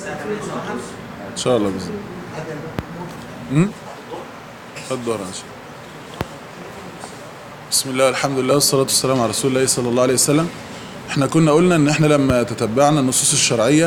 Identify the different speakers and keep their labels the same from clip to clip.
Speaker 1: ان شاء الله باذن الله خد دور ان شاء الله بسم الله الحمد لله والصلاة والسلام على رسول الله صلى الله عليه وسلم احنا كنا قلنا ان احنا لما تتبعنا النصوص الشرعية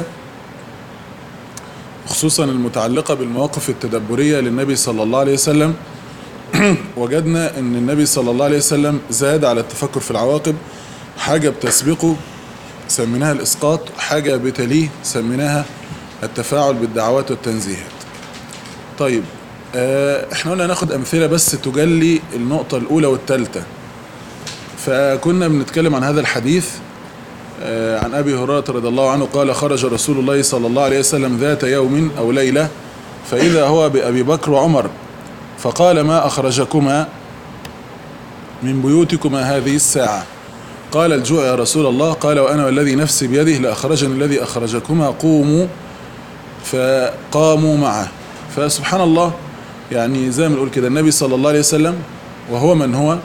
Speaker 1: خصوصا المتعلقة بالمواقف التدبرية للنبي صلى الله عليه وسلم وجدنا ان النبي صلى الله عليه وسلم زاد على التفكر في العواقب حاجة بتسبقه سميناها الاسقاط حاجة بتليه سميناها التفاعل بالدعوات والتنزيهات طيب آه، احنا قلنا ناخد امثله بس تجلي النقطه الاولى والثالثه فكنا بنتكلم عن هذا الحديث آه، عن ابي هريره رضي الله عنه قال خرج رسول الله صلى الله عليه وسلم ذات يوم او ليله فاذا هو بابي بكر وعمر فقال ما اخرجكما من بيوتكما هذه الساعه قال الجوع يا رسول الله قال وانا والذي نفسي بيده لاخرجني الذي اخرجكما قوموا فقاموا معه فسبحان الله يعني زي ما نقول كده النبي صلى الله عليه وسلم وهو من هو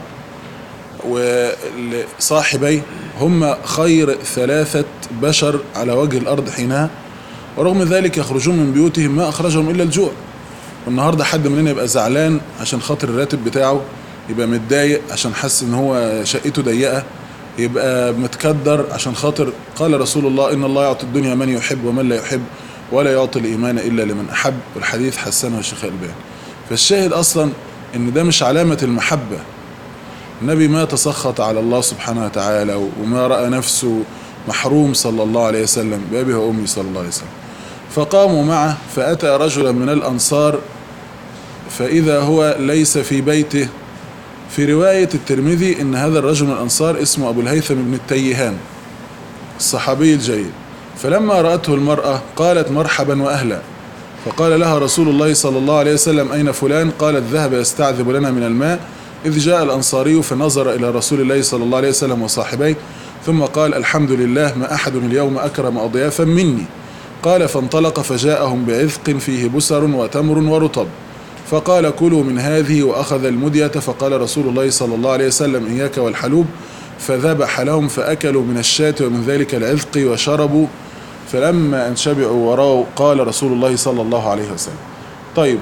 Speaker 1: وصاحبيه هم خير ثلاثة بشر على وجه الأرض حينها ورغم ذلك يخرجون من بيوتهم ما أخرجهم إلا الجوع والنهاردة حد مننا يبقى زعلان عشان خاطر الراتب بتاعه يبقى متضايق عشان حس ان هو شقته ضيقة يبقى متكدر عشان خاطر قال رسول الله إن الله يعطي الدنيا من يحب ومن لا يحب ولا يعطي الإيمان إلا لمن أحب والحديث حسنه الشيخ الباني فالشاهد أصلا إن ده مش علامة المحبة النبي ما تسخط على الله سبحانه وتعالى وما رأى نفسه محروم صلى الله عليه وسلم بأبي وأمي صلى الله عليه وسلم فقاموا معه فأتى رجلا من الأنصار فإذا هو ليس في بيته في رواية الترمذي إن هذا الرجل من الأنصار اسمه أبو الهيثم بن التيهان الصحابي الجليل فلما رأته المرأة قالت مرحبا وأهلا فقال لها رسول الله صلى الله عليه وسلم أين فلان قالت ذهب يستعذب لنا من الماء إذ جاء الأنصاري فنظر إلى رسول الله صلى الله عليه وسلم وصاحبيه ثم قال الحمد لله ما أحد اليوم أكرم أضيافا مني قال فانطلق فجاءهم بعذق فيه بسر وتمر ورطب فقال كلوا من هذه وأخذ المدية فقال رسول الله صلى الله عليه وسلم إياك والحلوب فذبح لهم فأكلوا من الشاة ومن ذلك العذق وشربوا فلما أن شبعوا وراه قال رسول الله صلى الله عليه وسلم طيب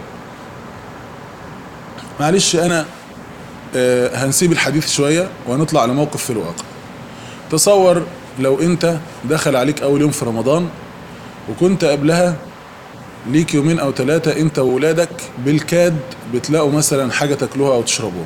Speaker 1: معلش أنا آه، هنسيب الحديث شوية وهنطلع على موقف في الواقع تصور لو أنت دخل عليك أول يوم في رمضان وكنت قبلها ليك يومين أو ثلاثة أنت وولادك بالكاد بتلاقوا مثلا حاجة تاكلوها أو تشربوها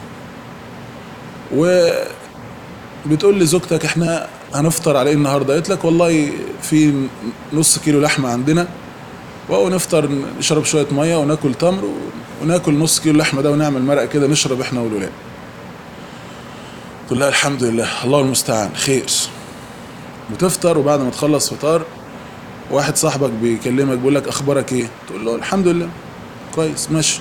Speaker 1: وبتقول لزوجتك احنا هنفطر على ايه النهارده قالت لك والله في نص كيلو لحمه عندنا وهو نفطر نشرب شويه ميه وناكل تمر وناكل نص كيلو لحمه ده ونعمل مرقه كده نشرب احنا والولاد تقول لها الحمد لله الله المستعان خير بتفطر وبعد ما تخلص فطار واحد صاحبك بيكلمك بيقول لك اخبارك ايه تقول له الحمد لله كويس ماشي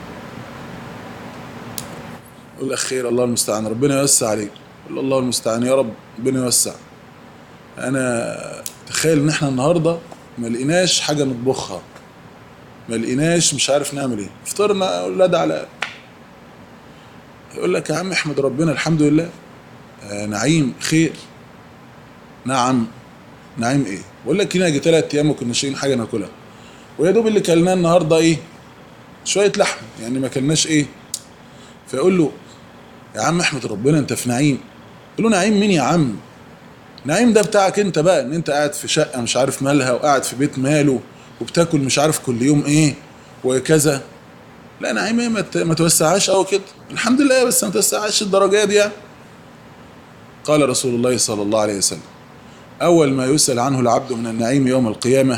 Speaker 1: يقول لك خير الله المستعان ربنا يوسع عليك يقول له الله المستعان يا رب ربنا يوسع انا تخيل ان احنا النهارده ما لقيناش حاجه نطبخها ما لقيناش مش عارف نعمل ايه فطرنا اولاد على يقول لك يا عم احمد ربنا الحمد لله آه نعيم خير نعم نعيم ايه بقول لك هنا جه ثلاث ايام ما كناش لاقيين حاجه ناكلها ويا دوب اللي كلناه النهارده ايه شويه لحم يعني ما كلناش ايه فيقول له يا عم احمد ربنا انت في نعيم يقول له نعيم مين يا عم نعيم ده بتاعك انت بقى ان انت قاعد في شقه مش عارف مالها وقاعد في بيت ماله وبتاكل مش عارف كل يوم ايه وكذا لا نعيم ايه ما ت- ما توسعهاش قوي كده الحمد لله بس ما توسعهاش الدرجات دي يعني قال رسول الله صلى الله عليه وسلم اول ما يسال عنه العبد من النعيم يوم القيامه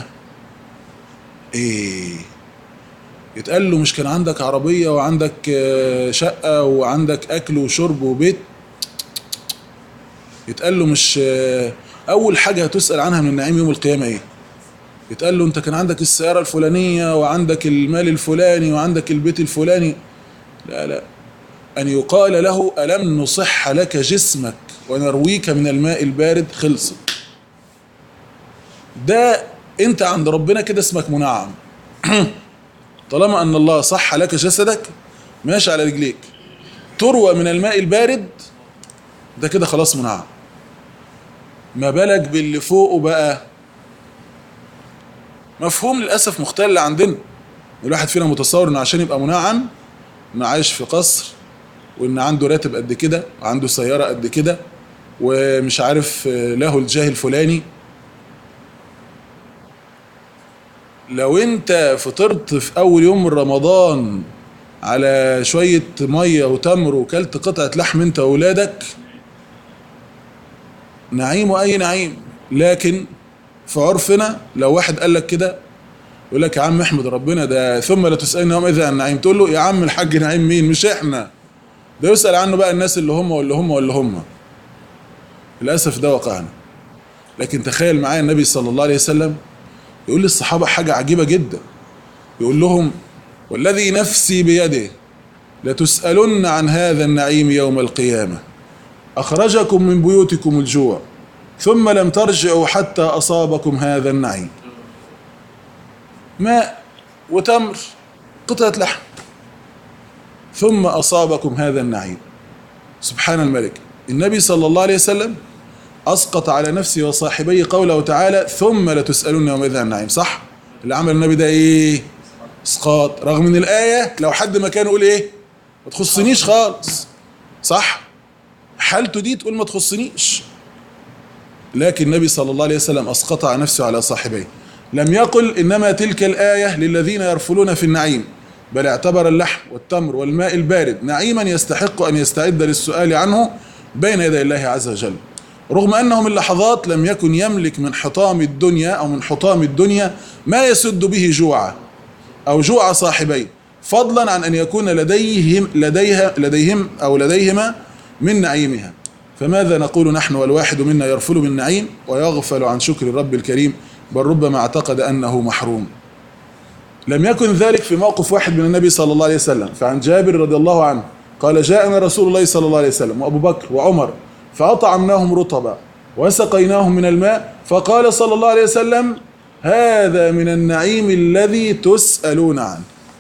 Speaker 1: ايه يتقال له مش كان عندك عربيه وعندك آه، شقه وعندك اكل وشرب وبيت يتقال له مش آه، اول حاجه هتسال عنها من النعيم يوم القيامه ايه يتقال له انت كان عندك السياره الفلانيه وعندك المال الفلاني وعندك البيت الفلاني لا لا ان يقال له الم نصح لك جسمك ونرويك من الماء البارد خلصت ده انت عند ربنا كده اسمك منعم طالما ان الله صح لك جسدك ماشي على رجليك تروى من الماء البارد ده كده خلاص منعم ما بالك باللي فوقه بقى مفهوم للاسف مختل عندنا الواحد فينا متصور انه عشان يبقى منعم انه عايش في قصر وان عنده راتب قد كده وعنده سياره قد كده ومش عارف له الجاه الفلاني لو انت فطرت في اول يوم من رمضان على شوية مية وتمر وكلت قطعة لحم انت واولادك نعيم واي نعيم لكن في عرفنا لو واحد قال لك كده يقول لك يا عم احمد ربنا ده ثم لا تسالني يوم اذا عن النعيم تقول له يا عم الحاج نعيم مين مش احنا ده يسال عنه بقى الناس اللي هم واللي هم واللي هم للاسف ده واقعنا لكن تخيل معايا النبي صلى الله عليه وسلم يقول للصحابه حاجه عجيبه جدا يقول لهم والذي نفسي بيده لتسالن عن هذا النعيم يوم القيامه اخرجكم من بيوتكم الجوع ثم لم ترجعوا حتى اصابكم هذا النعيم ماء وتمر قطعة لحم ثم أصابكم هذا النعيم سبحان الملك النبي صلى الله عليه وسلم أسقط على نفسه وصاحبيه قوله تعالى ثم لتسألون يومئذ عن النعيم صح اللي عمل النبي ده إيه اسقاط رغم ان الآية لو حد مكانه يقول إيه ما تخصنيش خالص صح حالته دي تقول ما تخصنيش لكن النبي صلى الله عليه وسلم أسقط على نفسه على صاحبيه لم يقل إنما تلك الآية للذين يرفلون في النعيم بل اعتبر اللحم والتمر والماء البارد نعيما يستحق أن يستعد للسؤال عنه بين يدي الله عز وجل رغم أنه من لحظات لم يكن يملك من حطام الدنيا أو من حطام الدنيا ما يسد به جوعه أو جوع صاحبيه فضلا عن أن يكون لديهم لديها لديهم أو لديهما من نعيمها فماذا نقول نحن والواحد منا يرفل بالنعيم ويغفل عن شكر الرب الكريم بل ربما اعتقد أنه محروم لم يكن ذلك في موقف واحد من النبي صلى الله عليه وسلم فعن جابر رضي الله عنه قال جاءنا رسول الله صلى الله عليه وسلم وأبو بكر وعمر فأطعمناهم رطبا وسقيناهم من الماء فقال صلى الله عليه وسلم هذا من النعيم الذي تسألون عنه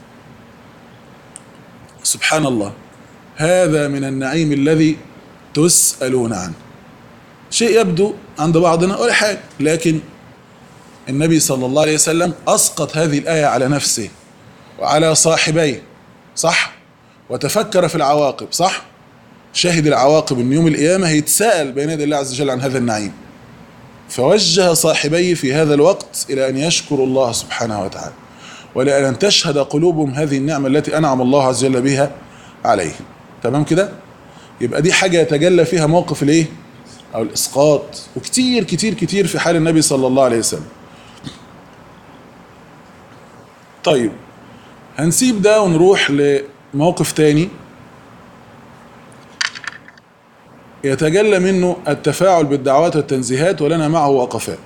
Speaker 1: سبحان الله هذا من النعيم الذي تسألون عنه شيء يبدو عند بعضنا ولا حاجة لكن النبي صلى الله عليه وسلم أسقط هذه الآية على نفسه وعلى صاحبيه صح وتفكر في العواقب صح شاهد العواقب ان يوم القيامة هيتساءل بين يدي الله عز وجل عن هذا النعيم فوجه صاحبيه في هذا الوقت إلى أن يشكروا الله سبحانه وتعالى ولأن تشهد قلوبهم هذه النعمة التي أنعم الله عز وجل بها عليه تمام كده يبقى دي حاجة يتجلى فيها موقف الايه او الاسقاط وكتير كتير كتير في حال النبي صلى الله عليه وسلم طيب هنسيب ده ونروح لموقف تاني يتجلى منه التفاعل بالدعوات والتنزيهات ولنا معه وقفات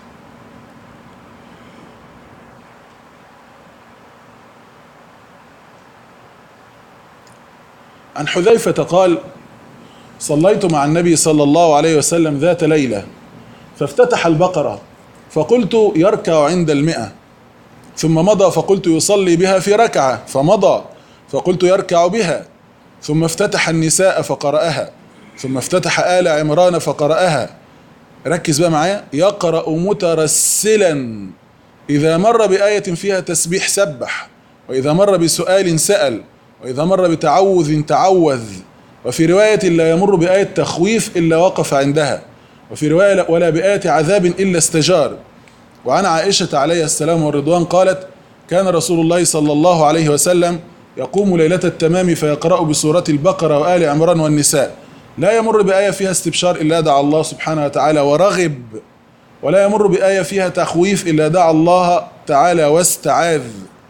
Speaker 1: عن حذيفة قال صليت مع النبي صلى الله عليه وسلم ذات ليلة فافتتح البقرة فقلت يركع عند المئة ثم مضى فقلت يصلي بها في ركعة فمضى فقلت يركع بها ثم افتتح النساء فقرأها ثم افتتح آل عمران فقرأها ركز بقى معايا يقرأ مترسلا إذا مر بآية فيها تسبيح سبح وإذا مر بسؤال سأل وإذا مر بتعوذ تعوذ وفي رواية لا يمر بآية تخويف إلا وقف عندها وفي رواية ولا بآية عذاب إلا استجار وعن عائشة عليه السلام والرضوان قالت كان رسول الله صلى الله عليه وسلم يقوم ليلة التمام فيقرأ بسورة البقرة وآل عمران والنساء لا يمر بآية فيها استبشار إلا دعا الله سبحانه وتعالى ورغب ولا يمر بآية فيها تخويف إلا دعا الله تعالى واستعاذ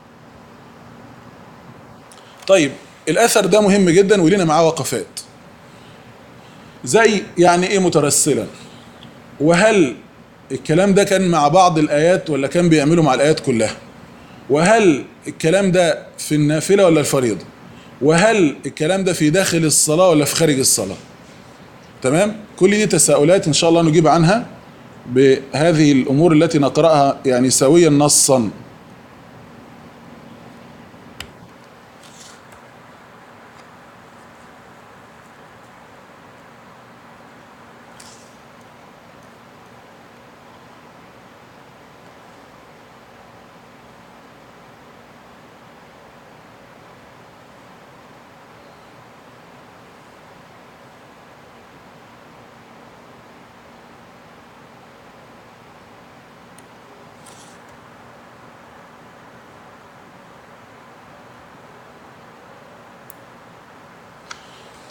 Speaker 1: طيب الأثر ده مهم جدا ولنا معاه وقفات زي يعني إيه مترسلا وهل الكلام ده كان مع بعض الآيات ولا كان بيعمله مع الآيات كلها وهل الكلام ده في النافلة ولا الفريضة وهل الكلام ده في داخل الصلاة ولا في خارج الصلاة تمام كل دي تساؤلات إن شاء الله نجيب عنها بهذه الأمور التي نقرأها يعني سويا نصا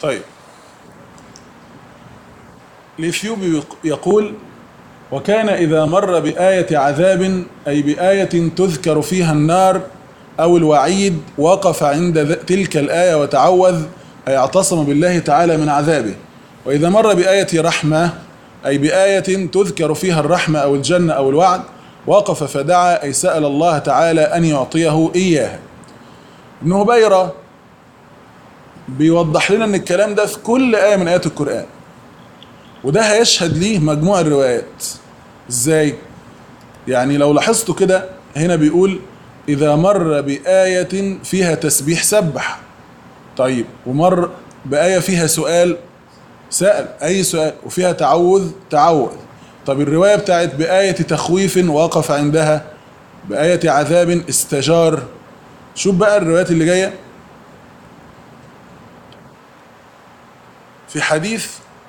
Speaker 1: طيب الإثيوبي يقول وكان إذا مر بآية عذاب أي بآية تذكر فيها النار أو الوعيد وقف عند ذ- تلك الآية وتعوذ أي اعتصم بالله تعالى من عذابه وإذا مر بآية رحمة أي بآية تذكر فيها الرحمة أو الجنة أو الوعد وقف فدعا أي سأل الله تعالى أن يعطيه إياها ابن هبيرة بيوضح لنا ان الكلام ده في كل آية من آيات القرآن وده هيشهد ليه مجموع الروايات ازاي يعني لو لاحظتوا كده هنا بيقول إذا مر بآية فيها تسبيح سبح طيب ومر بآية فيها سؤال سأل أي سؤال وفيها تعوذ تعوذ طب الرواية بتاعت بآية تخويف وقف عندها بآية عذاب استجار شوف بقى الروايات اللي جايه في حديث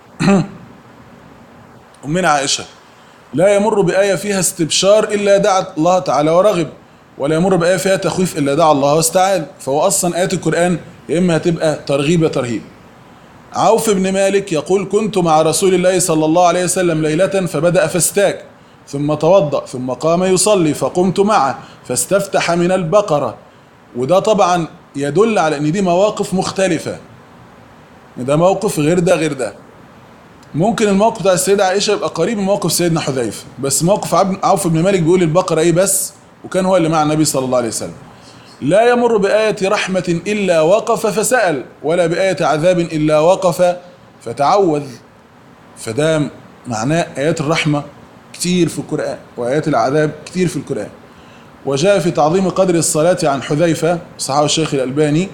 Speaker 1: أمنا عائشة لا يمر بآية فيها استبشار إلا دعا الله تعالى ورغب ولا يمر بآية فيها تخويف إلا دعا الله واستعاذ فهو أصلا آيات القرآن يا إما هتبقى ترغيب يا ترهيب عوف بن مالك يقول كنت مع رسول الله صلى الله عليه وسلم ليلة فبدأ فاستاك ثم توضأ ثم قام يصلي فقمت معه فاستفتح من البقرة وده طبعا يدل على ان دي مواقف مختلفة ده موقف غير ده غير ده ممكن الموقف بتاع السيدة عائشة يبقى قريب من موقف سيدنا حذيفة بس موقف عبد- عوف بن مالك بيقول البقرة ايه بس وكان هو اللي مع النبي صلى الله عليه وسلم لا يمر بآية رحمة إلا وقف فسأل ولا بآية عذاب إلا وقف فتعوذ فده معناه آيات الرحمة كتير في القرآن وآيات العذاب كتير في القرآن وجاء في تعظيم قدر الصلاة عن حذيفة صحابه الشيخ الألباني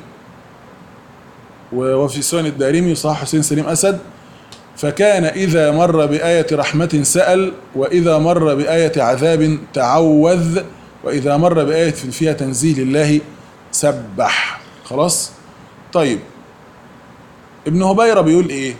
Speaker 1: و- وفي سنن الدارمي صحابه حسين سليم أسد فكان إذا مر بآية رحمة سأل وإذا مر بآية عذاب تعوذ وإذا مر بآية فيها تنزيل الله سبح خلاص طيب ابن هبيرة بيقول إيه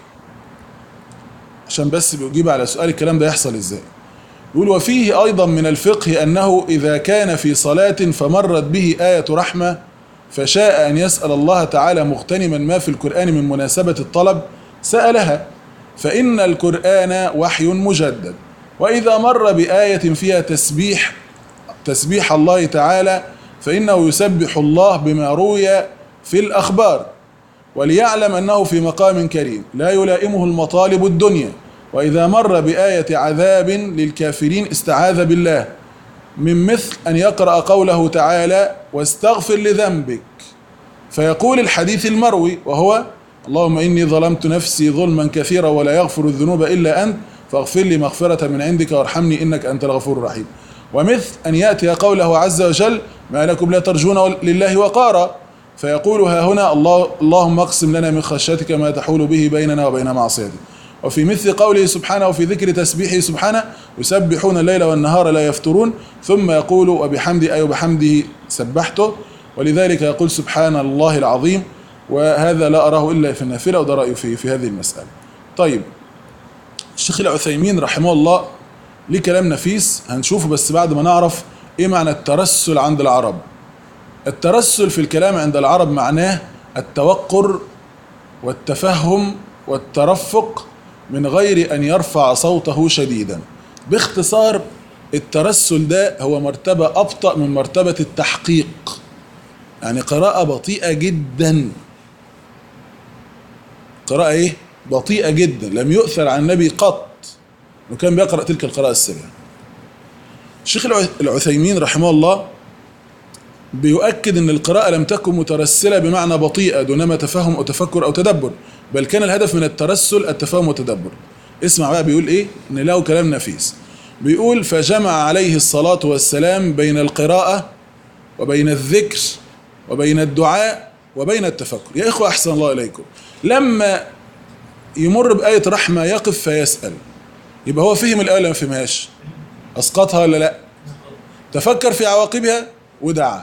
Speaker 1: عشان بس بيجيب على سؤال الكلام ده يحصل إزاي يقول وفيه أيضا من الفقه أنه إذا كان في صلاة فمرت به آية رحمة فشاء أن يسأل الله تعالى مغتنما ما في القرآن من مناسبة الطلب سألها فإن القرآن وحي مجدد وإذا مر بآية فيها تسبيح تسبيح الله تعالى فإنه يسبح الله بما روي في الأخبار وليعلم أنه في مقام كريم لا يلائمه المطالب الدنيا وإذا مر بآية عذاب للكافرين استعاذ بالله من مثل أن يقرأ قوله تعالى واستغفر لذنبك فيقول الحديث المروي وهو اللهم إني ظلمت نفسي ظلما كثيرا ولا يغفر الذنوب إلا أنت فاغفر لي مغفرة من عندك وارحمني إنك أنت الغفور الرحيم ومثل أن يأتي قوله عز وجل ما لكم لا ترجون لله وقارا فيقول ها هنا الله اللهم اقسم لنا من خشيتك ما تحول به بيننا وبين معصيتك وفي مثل قوله سبحانه وفي ذكر تسبيحه سبحانه يسبحون الليل والنهار لا يفترون ثم يقول وبحمده أي وبحمده سبحته ولذلك يقول سبحان الله العظيم وهذا لا أراه إلا في النافلة وده رأيه في, في هذه المسألة طيب الشيخ العثيمين رحمه الله ليه كلام نفيس هنشوفه بس بعد ما نعرف ايه معنى الترسل عند العرب الترسل في الكلام عند العرب معناه التوقر والتفهم والترفق من غير ان يرفع صوته شديدا باختصار الترسل ده هو مرتبة أبطأ من مرتبة التحقيق يعني قراءة بطيئة جدا قراءة ايه؟ بطيئة جدا لم يؤثر عن النبي قط انه كان بيقرأ تلك القراءة السريعة الشيخ العثيمين رحمه الله بيؤكد ان القراءة لم تكن مترسلة بمعنى بطيئة دونما تفهم او تفكر او تدبر بل كان الهدف من الترسل التفاهم والتدبر اسمع بقى بيقول ايه ان له كلام نفيس بيقول فجمع عليه الصلاة والسلام بين القراءة وبين الذكر وبين الدعاء وبين التفكر يا إخوة أحسن الله إليكم لما يمر بآية رحمة يقف فيسأل يبقى هو فهم الآية ولا ما فهمهاش أسقطها ولا لا تفكر في عواقبها ودعا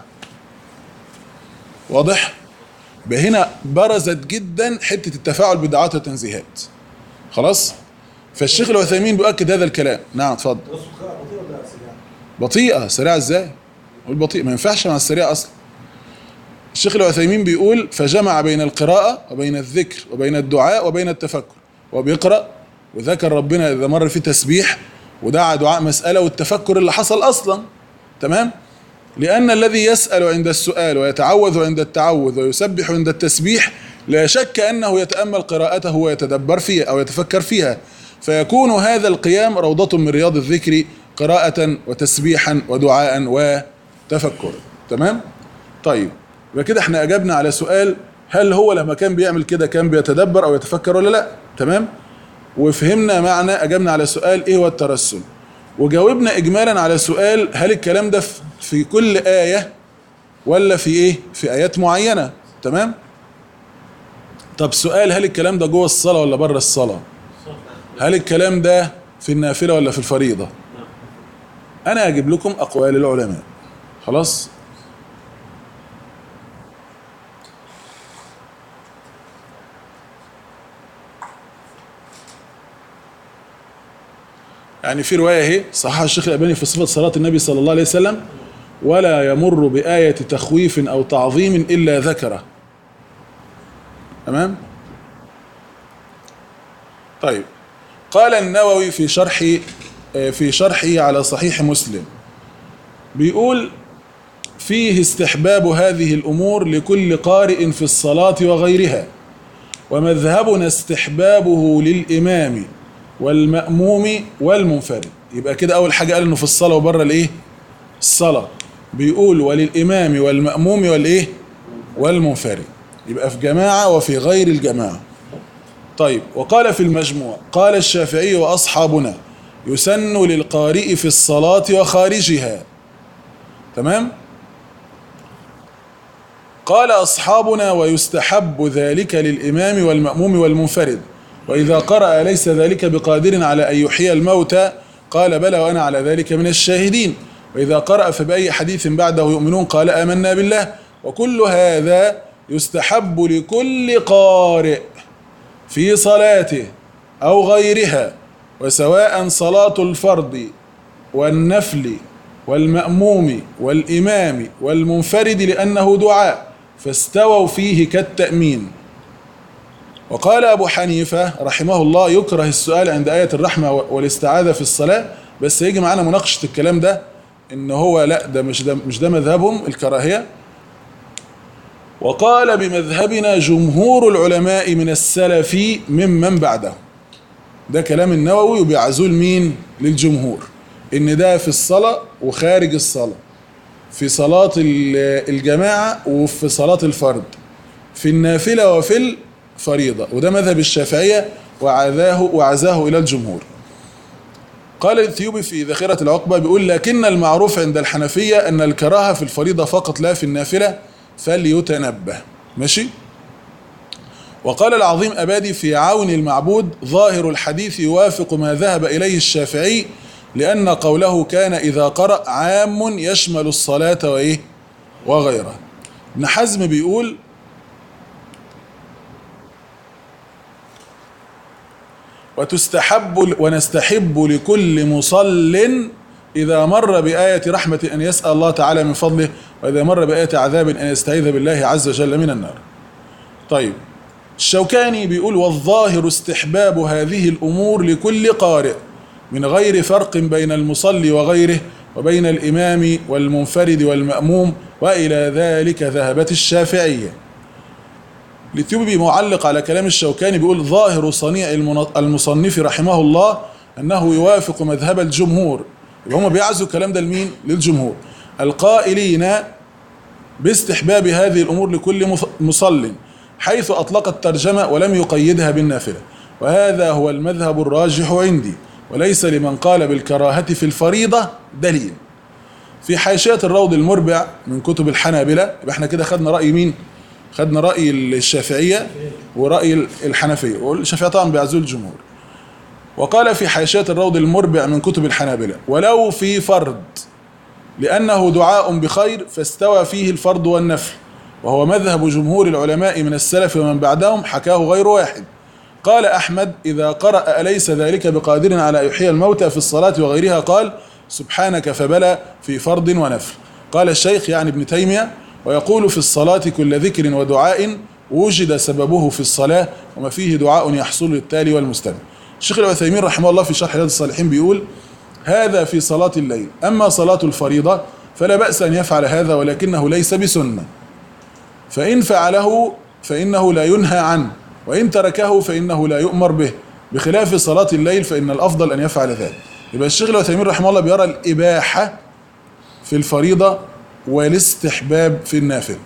Speaker 1: واضح هنا برزت جدا حتة التفاعل بالدعوات والتنزيهات خلاص فالشيخ العثيمين بيؤكد هذا الكلام نعم اتفضل بطيئة سريعة ازاي؟ قول بطيئة ما ينفعش مع السريع اصلا الشيخ العثيمين بيقول فجمع بين القراءة وبين الذكر وبين الدعاء وبين التفكر هو بيقرأ وذكر ربنا إذا مر في تسبيح ودعا دعاء مسألة والتفكر اللي حصل أصلا تمام لأن الذي يسأل عند السؤال ويتعوذ عند التعوذ ويسبح عند التسبيح لا شك أنه يتأمل قراءته ويتدبر فيها أو يتفكر فيها فيكون هذا القيام روضة من رياض الذكر قراءة وتسبيحا ودعاء وتفكرا تمام؟ طيب يبقى كده احنا أجبنا على سؤال هل هو لما كان بيعمل كده كان بيتدبر أو يتفكر ولا لا؟ تمام؟ وفهمنا معنى أجبنا على سؤال إيه هو الترسل وجاوبنا إجمالا على سؤال هل الكلام ده في- في كل آية ولا في إيه؟ في آيات معينة تمام؟ طب سؤال هل الكلام ده جوه الصلاة ولا بره الصلاة؟ هل الكلام ده في النافلة ولا في الفريضة؟ أنا أجيب لكم أقوال العلماء خلاص؟ يعني في رواية اهي صححها الشيخ الألباني في صفة صلاة النبي صلى الله عليه وسلم ولا يمر بآية تخويف أو تعظيم إلا ذكره تمام طيب قال النووي في شرح في شرحه على صحيح مسلم بيقول فيه استحباب هذه الأمور لكل قارئ في الصلاة وغيرها ومذهبنا استحبابه للإمام والمأموم والمنفرد يبقى كده أول حاجة قال إنه في الصلاة وبره الإيه؟ الصلاة بيقول وللإمام والمأموم والإيه؟ والمنفرد يبقى في جماعة وفي غير الجماعة طيب وقال في المجموع قال الشافعي وأصحابنا يسن للقارئ في الصلاة وخارجها تمام قال أصحابنا ويستحب ذلك للإمام والمأموم والمنفرد وإذا قرأ ليس ذلك بقادر على أن يحيي الموتى قال بلى وأنا على ذلك من الشاهدين وإذا قرأ فبأي حديث بعده يؤمنون قال آمنا بالله وكل هذا يستحب لكل قارئ في صلاته أو غيرها وسواء صلاة الفرض والنفل والمأموم والإمام والمنفرد لأنه دعاء فاستووا فيه كالتأمين وقال أبو حنيفة رحمه الله يكره السؤال عند آية الرحمة والاستعاذة في الصلاة بس يجي معانا مناقشة الكلام ده إن هو لا ده مش ده مش ده مذهبهم الكراهية وقال بمذهبنا جمهور العلماء من السلف ممن بعده ده كلام النووي وبيعزول مين للجمهور ان ده في الصلاة وخارج الصلاة في صلاة الجماعة وفي صلاة الفرد في النافلة وفي الفريضة وده مذهب الشافعية وعزاه وعزاه إلى الجمهور قال الثيوبي في ذخيرة العقبة بيقول لكن المعروف عند الحنفية أن الكراهة في الفريضة فقط لا في النافلة فليتنبه ماشي وقال العظيم أبادي في عون المعبود ظاهر الحديث يوافق ما ذهب إليه الشافعي لأن قوله كان إذا قرأ عام يشمل الصلاة وإيه وغيرها ابن حزم بيقول وتستحب ونستحب لكل مصل إذا مر بآية رحمة أن يسأل الله تعالى من فضله وإذا مر بآية عذاب أن يستعيذ بالله عز وجل من النار طيب الشوكاني بيقول والظاهر استحباب هذه الأمور لكل قارئ من غير فرق بين المصلي وغيره وبين الإمام والمنفرد والمأموم وإلى ذلك ذهبت الشافعية الإثيوبي معلق على كلام الشوكاني بيقول ظاهر صنيع المصنف رحمه الله أنه يوافق مذهب الجمهور يبقى هم بيعزوا الكلام ده لمين؟ للجمهور القائلين باستحباب هذه الأمور لكل مصل حيث أطلق الترجمة ولم يقيدها بالنافلة وهذا هو المذهب الراجح عندي وليس لمن قال بالكراهة في الفريضة دليل في حاشية الروض المربع من كتب الحنابلة يبقى احنا كده خدنا رأي مين؟ خدنا رأي الشافعية ورأي الحنفية والشافعية طبعا بيعزول الجمهور وقال في حاشية الروض المربع من كتب الحنابلة ولو في فرد لأنه دعاء بخير فاستوى فيه الفرض والنفل وهو مذهب جمهور العلماء من السلف ومن بعدهم حكاه غير واحد قال أحمد إذا قرأ أليس ذلك بقادر على يحيي الموتى في الصلاة وغيرها قال سبحانك فبلى في فرض ونفل قال الشيخ يعني ابن تيمية ويقول في الصلاة كل ذكر ودعاء وجد سببه في الصلاة وما فيه دعاء يحصل للتالي والمستمع الشيخ العثيمين رحمه الله في شرح رياض الصالحين بيقول هذا في صلاة الليل أما صلاة الفريضة فلا بأس أن يفعل هذا ولكنه ليس بسنة فإن فعله فإنه لا ينهى عنه وإن تركه فإنه لا يؤمر به بخلاف صلاة الليل فإن الأفضل أن يفعل ذلك يبقى الشيخ العثيمين رحمه الله بيرى الإباحة في الفريضة والاستحباب في النافل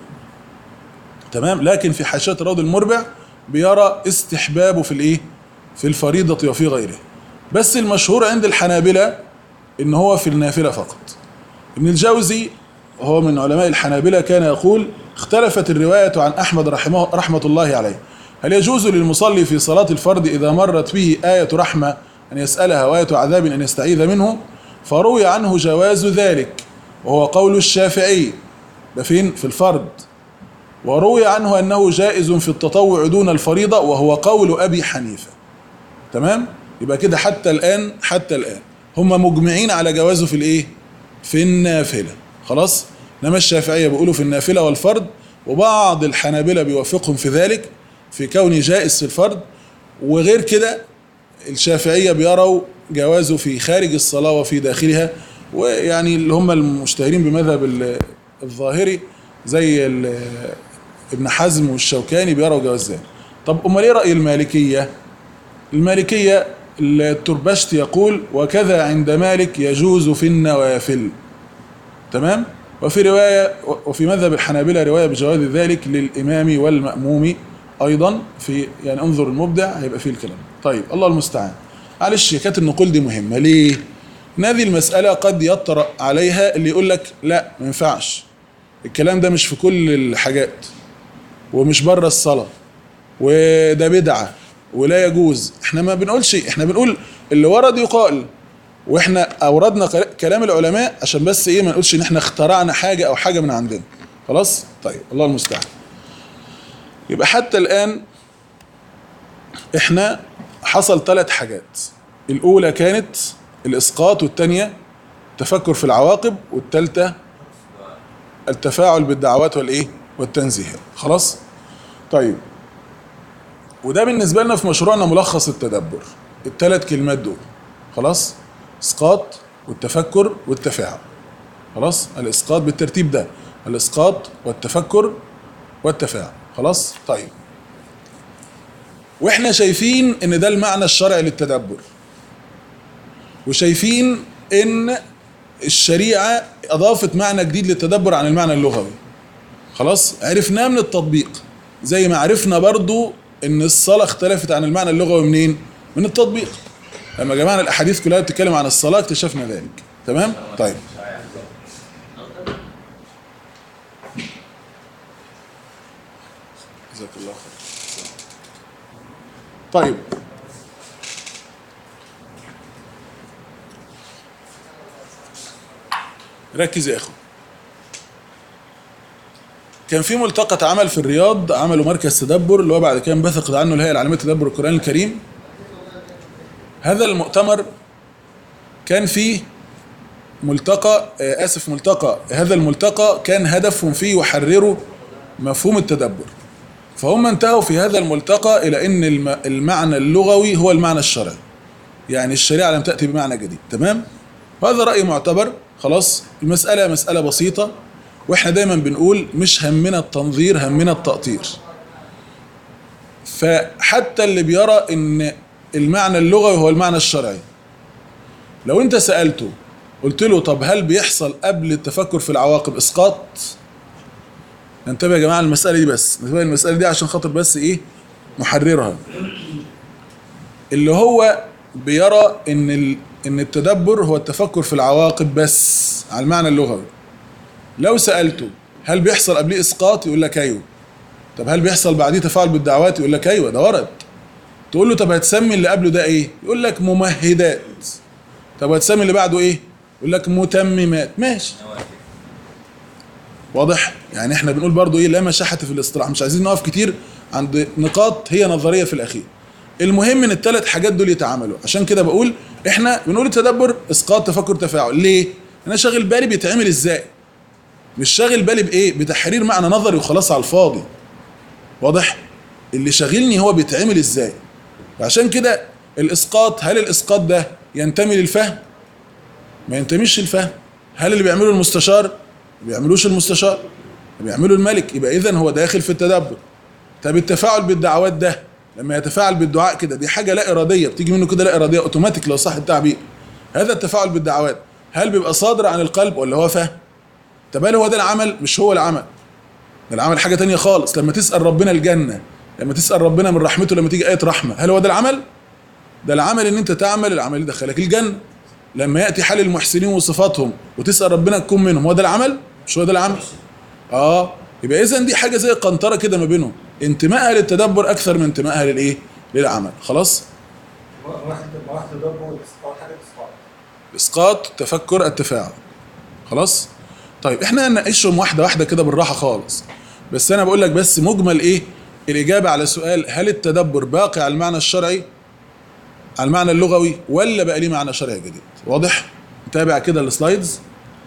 Speaker 1: تمام لكن في حاشية روض المربع بيرى استحبابه في الايه في الفريضة وفي غيره بس المشهور عند الحنابلة ان هو في النافلة فقط ابن الجوزي هو من علماء الحنابلة كان يقول اختلفت الرواية عن أحمد رحمه رحمة الله عليه هل يجوز للمصلي في صلاة الفرد إذا مرت به آية رحمة أن يسألها وآية عذاب أن يستعيذ منه فروي عنه جواز ذلك وهو قول الشافعي ده فين في الفرد وروي عنه أنه جائز في التطوع دون الفريضة وهو قول أبي حنيفة تمام يبقى كده حتى الآن حتى الآن هم مجمعين على جوازه في الإيه في النافلة خلاص انما الشافعية بيقولوا في النافلة والفرد وبعض الحنابلة بيوافقهم في ذلك في كونه جائز في الفرد وغير كده الشافعية بيروا جوازه في خارج الصلاة وفي داخلها ويعني اللي هم المشتهرين بمذهب ال- الظاهري زي ال- ابن حزم والشوكاني بيروا جواز ذلك طب امال ايه رأي المالكية المالكية التربشت يقول وكذا عند مالك يجوز في النوافل تمام وفي رواية وفي مذهب الحنابلة رواية بجواز ذلك للإمام والمأموم أيضا في يعني انظر المبدع هيبقى فيه الكلام طيب الله المستعان معلش كانت النقول دي مهمة ليه؟ إن هذه المسألة قد يطرأ عليها اللي يقول لك لا ما ينفعش الكلام ده مش في كل الحاجات ومش بره الصلاة وده بدعة ولا يجوز احنا ما بنقولش احنا بنقول اللي ورد يقال واحنا اوردنا كل- كلام العلماء عشان بس ايه ما نقولش ان احنا اخترعنا حاجة او حاجة من عندنا خلاص طيب الله المستعان يبقى حتى الان احنا حصل ثلاث حاجات الاولى كانت الاسقاط والثانيه تفكر في العواقب والثالثه التفاعل بالدعوات والايه والتنزيهات خلاص طيب وده بالنسبه لنا في مشروعنا ملخص التدبر الثلاث كلمات دول خلاص اسقاط والتفكر والتفاعل خلاص الاسقاط بالترتيب ده الاسقاط والتفكر والتفاعل خلاص طيب واحنا شايفين ان ده المعنى الشرعي للتدبر وشايفين ان الشريعه اضافت معنى جديد للتدبر عن المعنى اللغوي خلاص عرفناه من التطبيق زي ما عرفنا برضو ان الصلاه اختلفت عن المعنى اللغوي منين من التطبيق لما جمعنا الاحاديث كلها بتتكلم عن الصلاه اكتشفنا ذلك تمام طيب جزاك الله خير طيب ركز يا اخو كان في ملتقى اتعمل في الرياض عملوا مركز تدبر اللي هو بعد كده انبثقت عنه الهيئه العالميه لتدبر القران الكريم هذا المؤتمر كان فيه ملتقى آه، اسف ملتقى هذا الملتقى كان هدفهم فيه يحرروا مفهوم التدبر فهم انتهوا في هذا الملتقى الى ان الم- المعنى اللغوي هو المعنى الشرعي يعني الشريعه لم تاتي بمعنى جديد تمام وهذا راي معتبر خلاص المساله مساله بسيطه واحنا دايما بنقول مش همنا التنظير همنا التأطير فحتى اللي بيرى ان المعنى اللغوي هو المعنى الشرعي لو انت سألته قلت له طب هل بيحصل قبل التفكر في العواقب اسقاط انتبه يا جماعه المساله دي بس انتبه المساله دي عشان خاطر بس ايه نحررها اللي هو بيرى ان ال... ان التدبر هو التفكر في العواقب بس على المعنى اللغوي لو سالته هل بيحصل قبليه اسقاط يقول لك ايوه طب هل بيحصل بعديه تفاعل بالدعوات يقول لك ايوه ده ورد تقول له طب هتسمي اللي قبله ده ايه يقول لك ممهدات طب هتسمي اللي بعده ايه يقول لك متممات ماشي واضح يعني احنا بنقول برضو ايه لا مشاحة في الاصطلاح مش عايزين نقف كتير عند نقاط هي نظرية في الاخير المهم ان الثلاث حاجات دول يتعاملوا عشان كده بقول احنا بنقول التدبر اسقاط تفكر تفاعل ليه انا شاغل بالي بيتعمل ازاي مش شاغل بالي بايه بتحرير معنى نظري وخلاص على الفاضي واضح اللي شاغلني هو بيتعمل ازاي عشان كده الاسقاط هل الاسقاط ده ينتمي للفهم ما ينتميش للفهم هل اللي بيعمله المستشار ما بيعملوش المستشار بيعمله الملك يبقى اذا هو داخل في التدبر طب التفاعل بالدعوات ده لما يتفاعل بالدعاء كده دي حاجه لا اراديه بتيجي منه كده لا اراديه اوتوماتيك لو صح التعبير هذا التفاعل بالدعوات هل بيبقى صادر عن القلب ولا هو فهم طب هل هو ده العمل مش هو العمل ده العمل حاجه تانية خالص لما تسال ربنا الجنه لما تسال ربنا من رحمته لما تيجي ايه رحمه هل هو ده العمل ده العمل ان انت تعمل العمل اللي يدخلك الجنه لما ياتي حال المحسنين وصفاتهم وتسال ربنا تكون منهم هو ده العمل مش هو ده العمل اه يبقى اذا دي حاجه زي قنطره كده ما بينهم انتمائها للتدبر اكثر من انتمائها للايه للعمل خلاص
Speaker 2: واحد واحد تدبر والاسقاط حاجه اسقاط
Speaker 1: اسقاط تفكر التفاعل خلاص طيب احنا هنناقشهم واحده واحده كده بالراحه خالص بس انا بقول لك بس مجمل ايه الاجابه على سؤال هل التدبر باقي على المعنى الشرعي على المعنى اللغوي ولا بقى ليه معنى شرعي جديد واضح نتابع كده السلايدز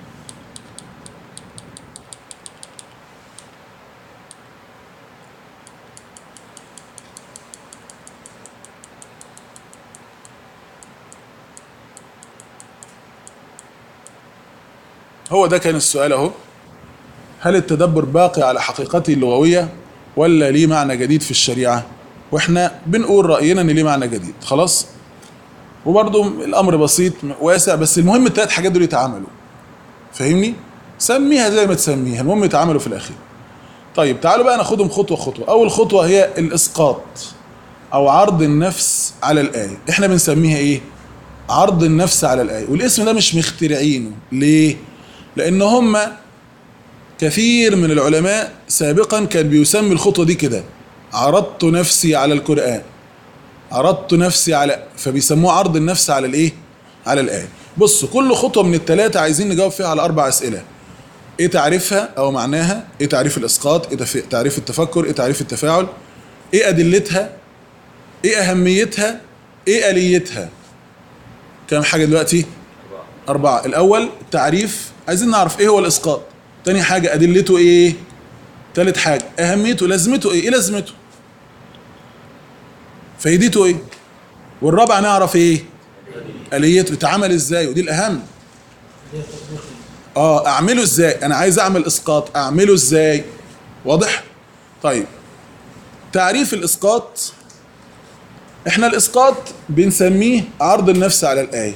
Speaker 1: هو ده كان السؤال اهو هل التدبر باقي على حقيقته اللغويه ولا ليه معنى جديد في الشريعه واحنا بنقول راينا ان ليه معنى جديد خلاص وبرضه الامر بسيط واسع بس المهم الثلاث حاجات دول يتعاملوا فاهمني سميها زي ما تسميها المهم يتعاملوا في الاخير طيب تعالوا بقى ناخدهم خطوه خطوه اول خطوه هي الاسقاط او عرض النفس على الايه احنا بنسميها ايه عرض النفس على الايه والاسم ده مش مخترعينه ليه لان هم كثير من العلماء سابقا كان بيسمي الخطوه دي كده عرضت نفسي على القران عرضت نفسي على فبيسموه عرض النفس على الايه على الايه بص كل خطوه من الثلاثه عايزين نجاوب فيها على اربع اسئله ايه تعريفها او معناها ايه تعريف الاسقاط ايه تف- تعريف التفكر ايه تعريف التفاعل ايه ادلتها ايه اهميتها ايه اليتها كام حاجه دلوقتي أربعة الأول التعريف عايزين نعرف إيه هو الإسقاط تاني حاجة أدلته إيه تالت حاجة أهميته لازمته إيه إيه لازمته فايدته إيه والرابعة نعرف إيه آليته اتعمل إزاي ودي الأهم اه اعمله ازاي انا عايز اعمل اسقاط اعمله ازاي واضح طيب تعريف الاسقاط احنا الاسقاط بنسميه عرض النفس على الايه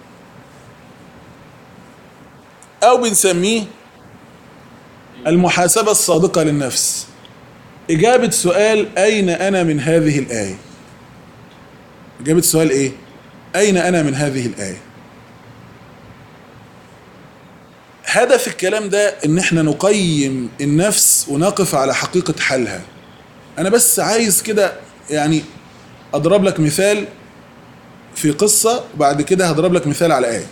Speaker 1: او بنسميه المحاسبه الصادقه للنفس اجابه سؤال اين انا من هذه الايه اجابه سؤال ايه اين انا من هذه الايه هدف الكلام ده ان احنا نقيم النفس ونقف على حقيقة حالها انا بس عايز كده يعني اضرب لك مثال في قصة وبعد كده هضرب لك مثال على آية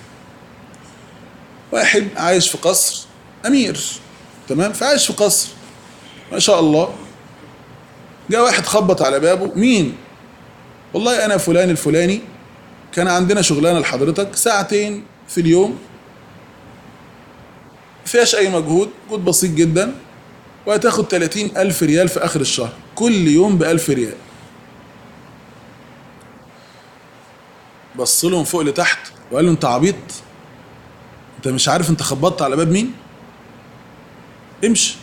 Speaker 1: واحد عايش في قصر امير تمام فعايش في قصر ما شاء الله جاء واحد خبط على بابه مين والله انا فلان الفلاني كان عندنا شغلانه لحضرتك ساعتين في اليوم فيهاش اي مجهود مجهود بسيط جدا وهتاخد 30 ألف ريال في آخر الشهر كل يوم بألف ريال بص لهم فوق لتحت وقال له انت عبيط انت مش عارف انت خبطت على باب مين امشي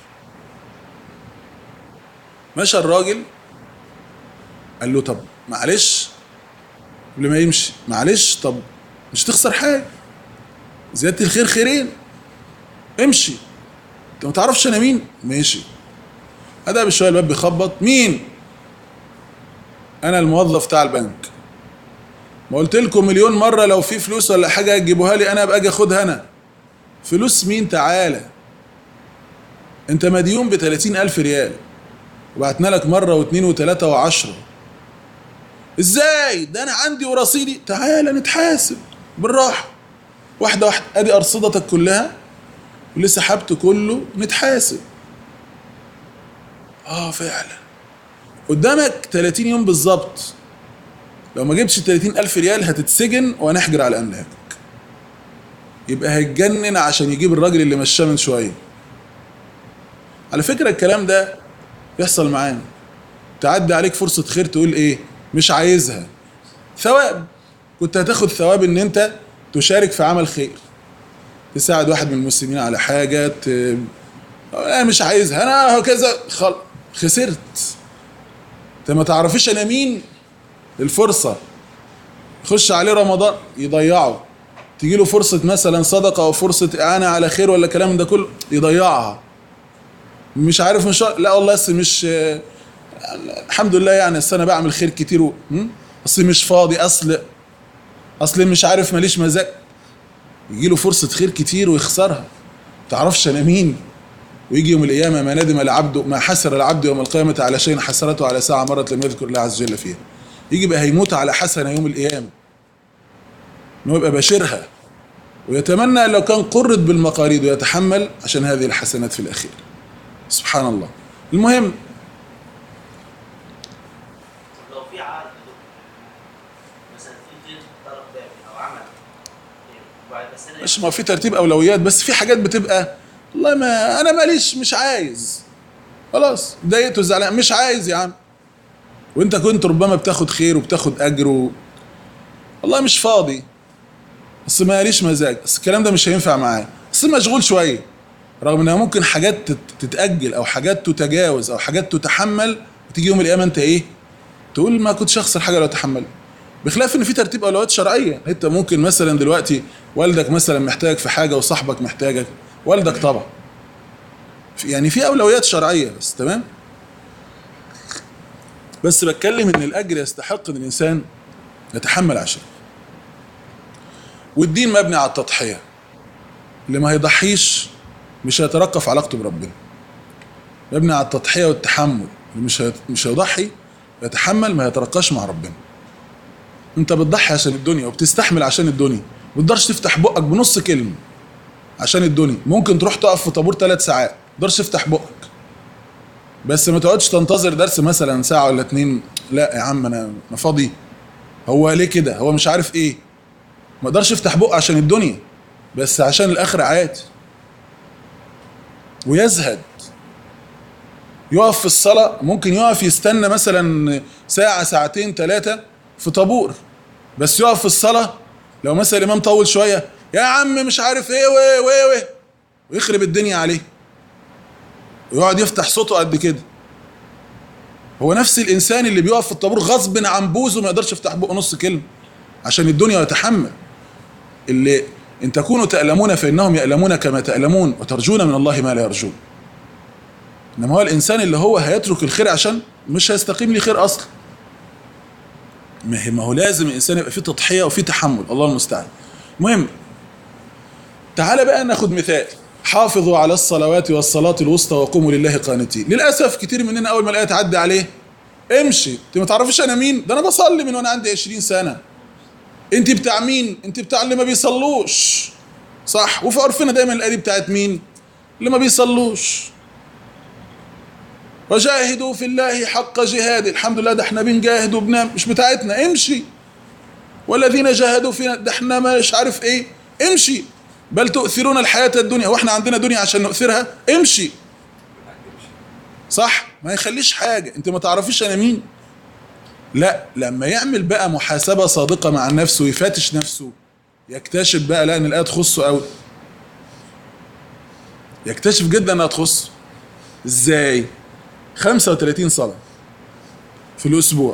Speaker 1: مشى الراجل قال له طب معلش قبل ما يمشي معلش طب مش تخسر حاجه زياده الخير خيرين امشي انت ما تعرفش انا مين ماشي ادى بشويه الباب بيخبط مين انا الموظف بتاع البنك ما قلت لكم مليون مره لو في فلوس ولا حاجه تجيبوها لي انا ابقى اجي اخدها انا فلوس مين تعالى انت مديون ب ألف ريال وبعتنا لك مره واثنين وثلاثه وعشرة ازاي ده انا عندي ورصيدي تعالى نتحاسب بالراحه واحده واحده ادي ارصدتك كلها واللي سحبته كله نتحاسب اه فعلا قدامك 30 يوم بالظبط لو ما جبتش 30 ألف ريال هتتسجن وهنحجر على أملاكك يبقى هيتجنن عشان يجيب الراجل اللي مشاه من شوية على فكره الكلام ده بيحصل معانا تعدي عليك فرصه خير تقول ايه مش عايزها ثواب كنت هتاخد ثواب ان انت تشارك في عمل خير تساعد واحد من المسلمين على حاجه ت... انا مش عايزها انا هكذا خل... خسرت انت ما تعرفيش انا مين الفرصه يخش عليه رمضان يضيعه تيجي له فرصه مثلا صدقه او فرصه اعانه على خير ولا كلام ده كله يضيعها مش عارف مش لا والله بس مش الحمد لله يعني أصل انا بعمل خير كتير و... م? اصل مش فاضي اصل اصل مش عارف ماليش مزاج يجي له فرصه خير كتير ويخسرها تعرفش انا مين ويجي يوم القيامه ما ندم العبد ما حسر العبد يوم القيامه على شيء حسرته على ساعه مرت لم يذكر الله عز وجل فيها يجي بقى هيموت على حسنه يوم القيامه انه يبقى بشرها ويتمنى لو كان قرد بالمقاريد ويتحمل عشان هذه الحسنات في الاخير سبحان الله المهم
Speaker 3: طب لو في عقد مثلا في غير طلب باقي او عمل وبعد بس انا
Speaker 1: مش ما في ترتيب اولويات بس في حاجات بتبقى والله ما انا ماليش مش عايز خلاص ضايقت وزعلان مش عايز يا عم وانت كنت ربما بتاخد خير وبتاخد اجر و... والله مش فاضي بس ماليش مزاج بس الكلام ده مش هينفع معايا بس مشغول شويه رغم انها ممكن حاجات تت- تتاجل او حاجات تتجاوز او حاجات تتحمل وتيجي يوم القيامه انت ايه تقول ما كنتش اخسر حاجه لو تحملت بخلاف ان في ترتيب اولويات شرعيه انت ممكن مثلا دلوقتي والدك مثلا محتاج في حاجه وصاحبك محتاجك والدك طبعا في- يعني في اولويات شرعيه بس تمام بس بتكلم ان الاجر يستحق ان الانسان يتحمل عشان والدين مبني على التضحيه اللي ما هيضحيش مش هيترقى في علاقته بربنا مبني على التضحيه والتحمل اللي مش هيت- مش هيضحي يتحمل ما يترقاش مع ربنا انت بتضحي عشان الدنيا وبتستحمل عشان الدنيا ما تقدرش تفتح بقك بنص كلمه عشان الدنيا ممكن تروح تقف في طابور ثلاث ساعات ما تقدرش تفتح بقك بس ما تقعدش تنتظر درس مثلا ساعه ولا اتنين لا يا عم انا انا فاضي هو ليه كده هو مش عارف ايه ما اقدرش افتح بقه عشان الدنيا بس عشان الاخره عادي ويزهد يقف في الصلاة ممكن يقف يستنى مثلا ساعة ساعتين ثلاثة في طابور بس يقف في الصلاة لو مثلا الإمام طول شوية يا عم مش عارف إيه وإيه وإيه وإيه ويخرب الدنيا عليه ويقعد يفتح صوته قد كده هو نفس الإنسان اللي بيقف في الطابور غصب عن بوزه ما يقدرش يفتح بقه نص كلمة عشان الدنيا يتحمل اللي إن تكونوا تألمون فإنهم يألمون كما تألمون وترجون من الله ما لا يرجون انما هو الانسان اللي هو هيترك الخير عشان مش هيستقيم لي خير اصلا ما هي- ما هو لازم الانسان يبقى فيه تضحيه وفيه تحمل الله المستعان المهم تعال بقى ناخد مثال حافظوا على الصلوات والصلاة الوسطى وقوموا لله قانتين للأسف كتير مننا أول ما الآية تعدي عليه امشي انت ما تعرفيش أنا مين ده أنا بصلي من وأنا عندي 20 سنة انت بتاع مين انت بتاع اللي ما بيصلوش صح وفي عرفنا دايما الآية دي بتاعت مين اللي ما بيصلوش وجاهدوا في الله حق جهاده الحمد لله ده احنا بنجاهد وبنعمل مش بتاعتنا امشي والذين جاهدوا فينا ده احنا مش عارف ايه امشي بل تؤثرون الحياة الدنيا واحنا عندنا دنيا عشان نؤثرها امشي صح ما يخليش حاجة انت ما تعرفيش انا مين لا لما يعمل بقى محاسبة صادقة مع نفسه ويفتش نفسه يكتشف بقى لا ان الآية تخصه قوي يكتشف جدا انها تخصه ازاي 35 صلاة في الأسبوع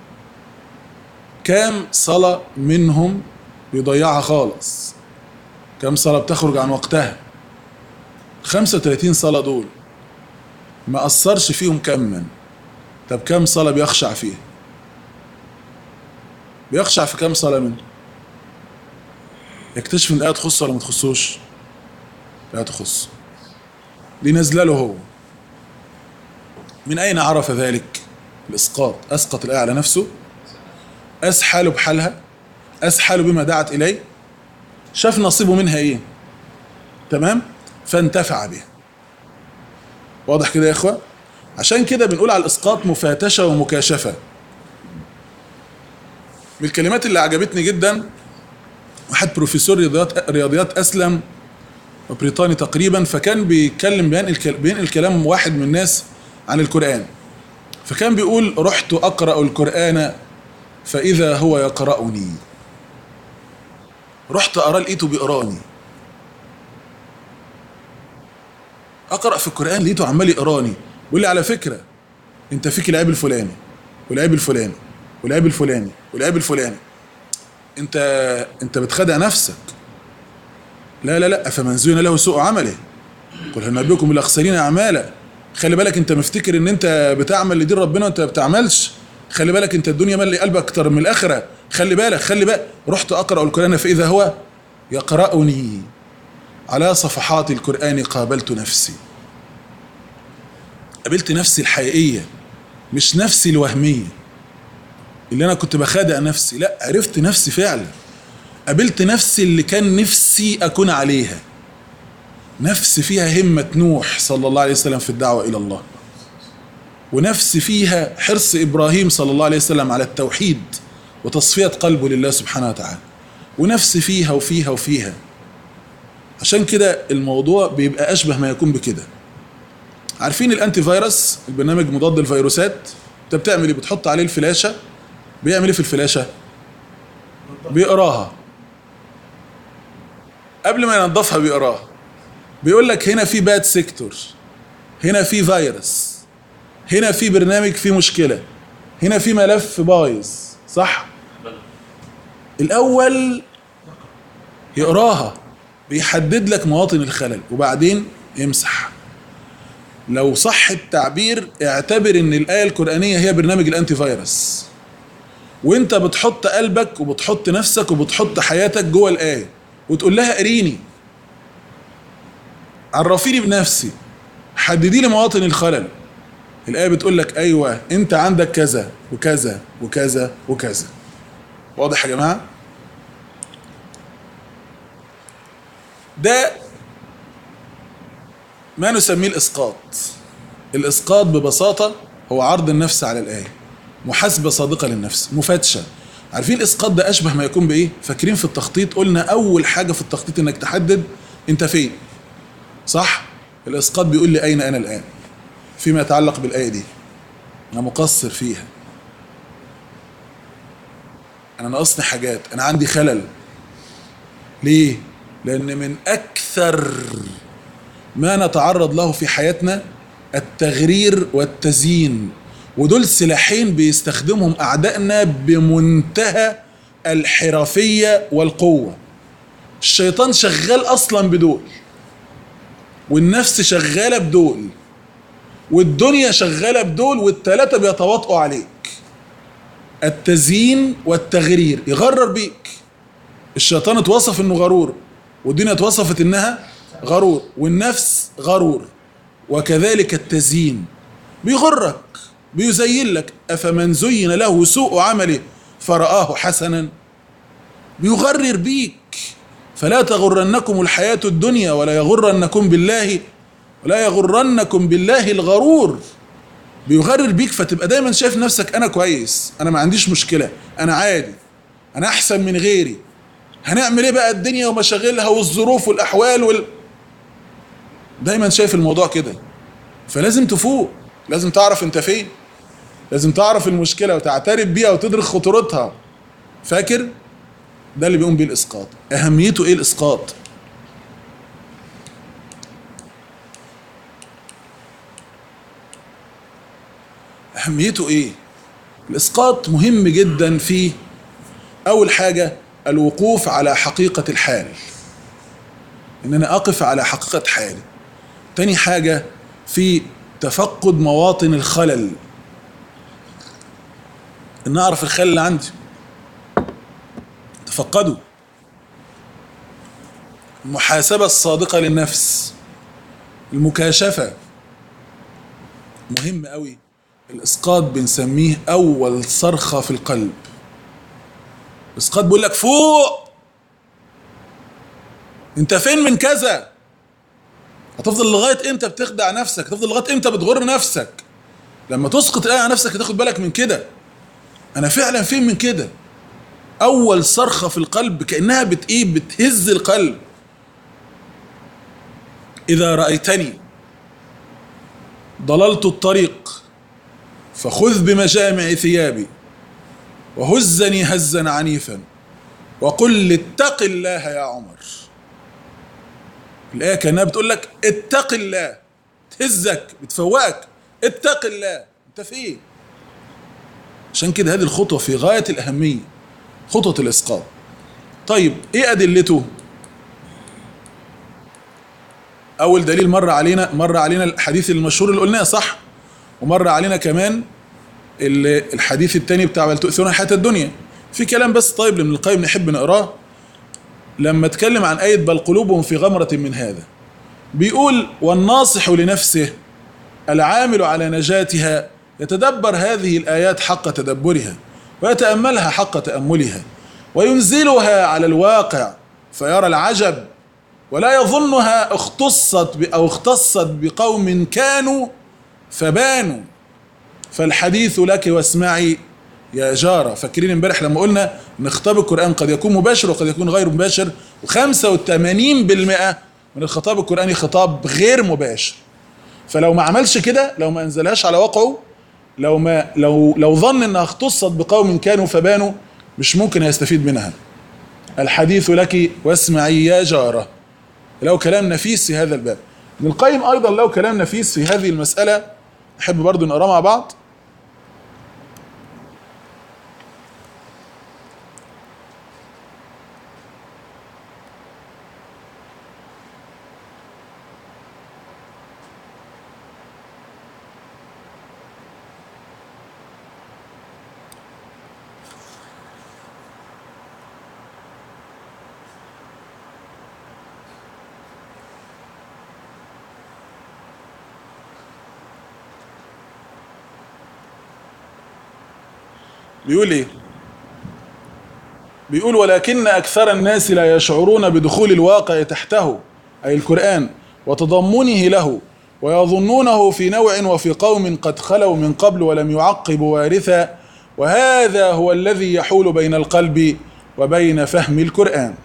Speaker 1: كام صلاة منهم بيضيعها خالص كام صلاة بتخرج عن وقتها 35 صلاة دول ما أثرش فيهم كما طب كام صلاة بيخشع فيها بيخشع في كام صلاة منهم يكتشف ان الآية تخص ولا ما تخصوش لا تخص دي نازله له هو من أين عرف ذلك؟ الإسقاط أسقط الآية على نفسه أسحل بحالها أسحل بما دعت إليه شاف نصيبه منها إيه تمام فانتفع بها واضح كده يا إخوة عشان كده بنقول على الإسقاط مفاتشة ومكاشفة من الكلمات اللي عجبتني جدا واحد بروفيسور رياضيات رياضيات أسلم بريطاني تقريبا فكان بيتكلم بينقل كل- بينقل كلام واحد من الناس عن القرآن فكان بيقول رحت أقرأ القرآن فإذا هو يقرأني رحت أرى لقيته بيقراني أقرأ في القرآن لقيته عمال يقراني بيقول لي على فكرة أنت فيك العيب الفلاني والعيب الفلاني والعيب الفلاني والعيب الفلاني أنت أنت بتخدع نفسك لا لا لا فمن زين له سوء عمله قل هل نبيكم بالاخسرين اعمالا خلي بالك انت مفتكر ان انت بتعمل لدين ربنا وانت ما بتعملش خلي بالك انت الدنيا مالي قلبك اكتر من الاخره خلي بالك خلي بالك رحت اقرا القران فاذا هو يقرأني على صفحات القران قابلت نفسي قابلت نفسي الحقيقيه مش نفسي الوهميه اللي انا كنت بخادع نفسي لا عرفت نفسي فعلا قابلت نفسي اللي كان نفسي اكون عليها نفس فيها همة نوح صلى الله عليه وسلم في الدعوة إلى الله ونفس فيها حرص إبراهيم صلى الله عليه وسلم على التوحيد وتصفية قلبه لله سبحانه وتعالى ونفس فيها وفيها وفيها عشان كده الموضوع بيبقى أشبه ما يكون بكده عارفين الأنتي فيروس البرنامج مضاد الفيروسات انت بتعمل ايه بتحط عليه الفلاشة بيعمل ايه في الفلاشة بيقراها قبل ما ينظفها بيقراها بيقول لك هنا في باد سيكتور هنا في فيروس هنا في برنامج فيه مشكلة هنا في ملف بايظ صح الأول يقراها بيحدد لك مواطن الخلل وبعدين يمسح لو صح التعبير اعتبر ان الآية القرآنية هي برنامج الأنتي فيروس وانت بتحط قلبك وبتحط نفسك وبتحط حياتك جوه الآية وتقول لها قريني عرفيني بنفسي حددي لي مواطن الخلل الآية بتقول لك أيوة أنت عندك كذا وكذا وكذا وكذا واضح يا جماعة؟ ده ما نسميه الإسقاط الإسقاط ببساطة هو عرض النفس على الآية محاسبة صادقة للنفس مفتشة عارفين الإسقاط ده أشبه ما يكون بإيه؟ فاكرين في التخطيط قلنا أول حاجة في التخطيط إنك تحدد أنت فين صح الاسقاط بيقول لي اين انا الان فيما يتعلق بالايه دي انا مقصر فيها انا ناقصني حاجات انا عندي خلل ليه لان من اكثر ما نتعرض له في حياتنا التغرير والتزيين ودول سلاحين بيستخدمهم اعدائنا بمنتهى الحرفيه والقوه الشيطان شغال اصلا بدول والنفس شغاله بدول والدنيا شغاله بدول والتلاته بيتواطئوا عليك التزيين والتغرير يغرر بيك الشيطان اتوصف انه غرور والدنيا اتوصفت انها غرور والنفس غرور وكذلك التزيين بيغرك بيزين لك افمن زين له سوء عمله فرآه حسنا بيغرر بيك فلا تغرنكم الحياة الدنيا ولا يغرنكم بالله ولا يغرنكم بالله الغرور بيغرر بيك فتبقى دايما شايف نفسك انا كويس انا ما عنديش مشكلة انا عادي انا احسن من غيري هنعمل ايه بقى الدنيا ومشاغلها والظروف والاحوال وال... دايما شايف الموضوع كده فلازم تفوق لازم تعرف انت فين لازم تعرف المشكلة وتعترف بيها وتدرك خطورتها فاكر ده اللي بيقوم بيه الاسقاط اهميته ايه الاسقاط اهميته ايه الاسقاط مهم جدا في اول حاجه الوقوف على حقيقه الحال ان انا اقف على حقيقه حالي تاني حاجه في تفقد مواطن الخلل ان اعرف الخلل اللي عندي تفقدوا المحاسبة الصادقة للنفس المكاشفة مهم قوي الإسقاط بنسميه أول صرخة في القلب الإسقاط بيقول لك فوق أنت فين من كذا هتفضل لغاية إمتى بتخدع نفسك هتفضل لغاية إمتى بتغر نفسك لما تسقط الآية على نفسك هتاخد بالك من كده أنا فعلا فين من كده اول صرخه في القلب كانها بت ايه بتهز القلب إذا رأيتني ضللت الطريق فخذ بمجامع ثيابي وهزني هزا عنيفا وقل اتق الله يا عمر الآية كأنها بتقول لك اتق الله تهزك بتفوقك اتق الله انت في ايه عشان كده هذه الخطوة في غاية الأهمية خطوة الإسقاط طيب ايه أدلته أول دليل مر علينا مر علينا الحديث المشهور اللي قلناه صح ومر علينا كمان ال- الحديث التاني بتاع بل تؤثرون الحياة الدنيا في كلام بس طيب لابن القيم نحب نقراه لما اتكلم عن آية بل قلوبهم في غمرة من هذا بيقول والناصح لنفسه العامل على نجاتها يتدبر هذه الآيات حق تدبرها ويتأملها حق تأملها وينزلها على الواقع فيرى العجب ولا يظنها اختصت ب- أو اختصت بقوم كانوا فبانوا فالحديث لك واسمعي يا جارة فاكرين امبارح لما قلنا ان خطاب القرآن قد يكون مباشر وقد يكون غير مباشر و85% من الخطاب القرآني خطاب غير مباشر فلو ما عملش كده لو ما انزلهاش على واقعه لو ما لو لو ظن انها اختصت بقوم كانوا فبانوا مش ممكن يستفيد منها الحديث لك واسمعي يا جارة له كلام نفيس في هذا الباب ابن القيم ايضا له كلام نفيس في هذه المسألة نحب برضو نقراه مع بعض بيقول ايه بيقول ولكن اكثر الناس لا يشعرون بدخول الواقع تحته اي القران وتضمنه له ويظنونه في نوع وفي قوم قد خلوا من قبل ولم يعقبوا وارثا وهذا هو الذي يحول بين القلب وبين فهم القران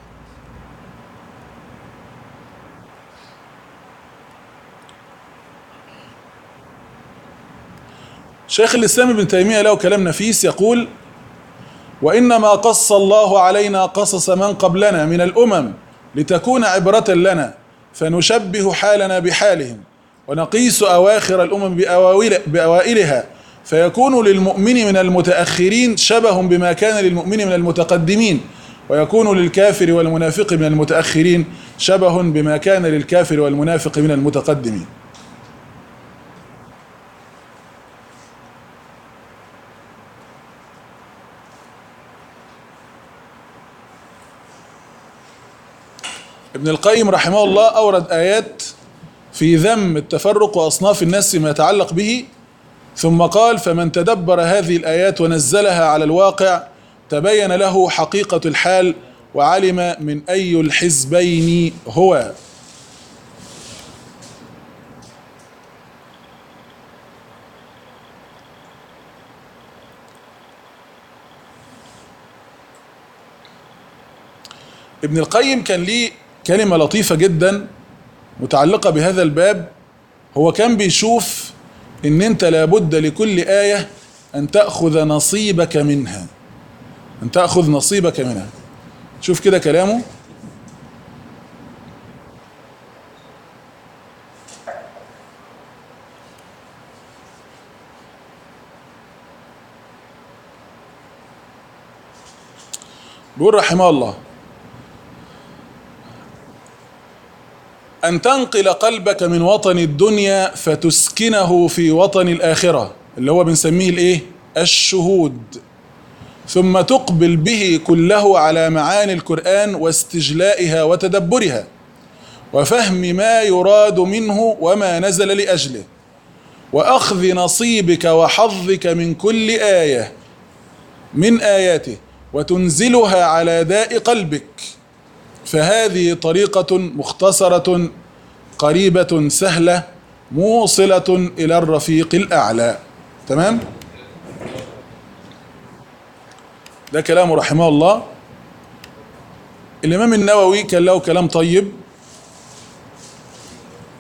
Speaker 1: شيخ الإسلام ابن تيمية له كلام نفيس يقول وإنما قص الله علينا قصص من قبلنا من الأمم لتكون عبرة لنا فنشبه حالنا بحالهم ونقيس أواخر الأمم بأواويل بأوائلها فيكون للمؤمن من المتأخرين شبه بما كان للمؤمن من المتقدمين ويكون للكافر والمنافق من المتأخرين شبه بما كان للكافر والمنافق من المتقدمين ابن القيم رحمه الله أورد آيات في ذم التفرق وأصناف الناس فيما يتعلق به ثم قال فمن تدبر هذه الآيات ونزلها على الواقع تبين له حقيقة الحال وعلم من أي الحزبين هو ابن القيم كان ليه كلمة لطيفة جدا متعلقة بهذا الباب هو كان بيشوف ان انت لابد لكل آية ان تأخذ نصيبك منها ان تأخذ نصيبك منها شوف كده كلامه بيقول رحمه الله أن تنقل قلبك من وطن الدنيا فتسكنه في وطن الآخرة اللي هو بنسميه الإيه؟ الشهود ثم تقبل به كله على معاني القرآن واستجلائها وتدبرها وفهم ما يراد منه وما نزل لأجله وأخذ نصيبك وحظك من كل آية من آياته وتنزلها على داء قلبك فهذه طريقة مختصرة قريبة سهلة موصلة إلى الرفيق الأعلى تمام؟ ده كلامه رحمه الله الإمام النووي كان له كلام طيب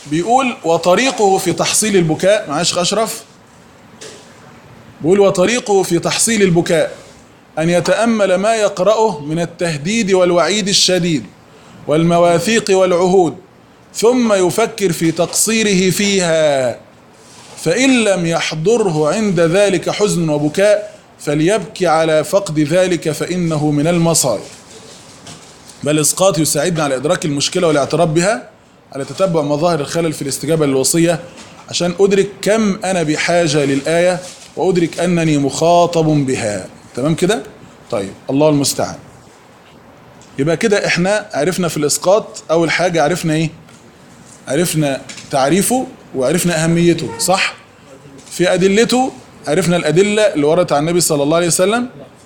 Speaker 1: بيقول وطريقه في تحصيل البكاء معايا شيخ اشرف بيقول وطريقه في تحصيل البكاء ان يتامل ما يقراه من التهديد والوعيد الشديد والمواثيق والعهود ثم يفكر في تقصيره فيها فان لم يحضره عند ذلك حزن وبكاء فليبكي على فقد ذلك فانه من المصائب بل اسقاط يساعدنا على ادراك المشكله والاعتراف بها على تتبع مظاهر الخلل في الاستجابه للوصيه عشان ادرك كم انا بحاجه للايه وادرك انني مخاطب بها تمام كده طيب الله المستعان يبقى كده احنا عرفنا في الاسقاط اول حاجه عرفنا ايه عرفنا تعريفه وعرفنا اهميته صح في ادلته عرفنا الادله اللي وردت عن النبي صلى الله عليه وسلم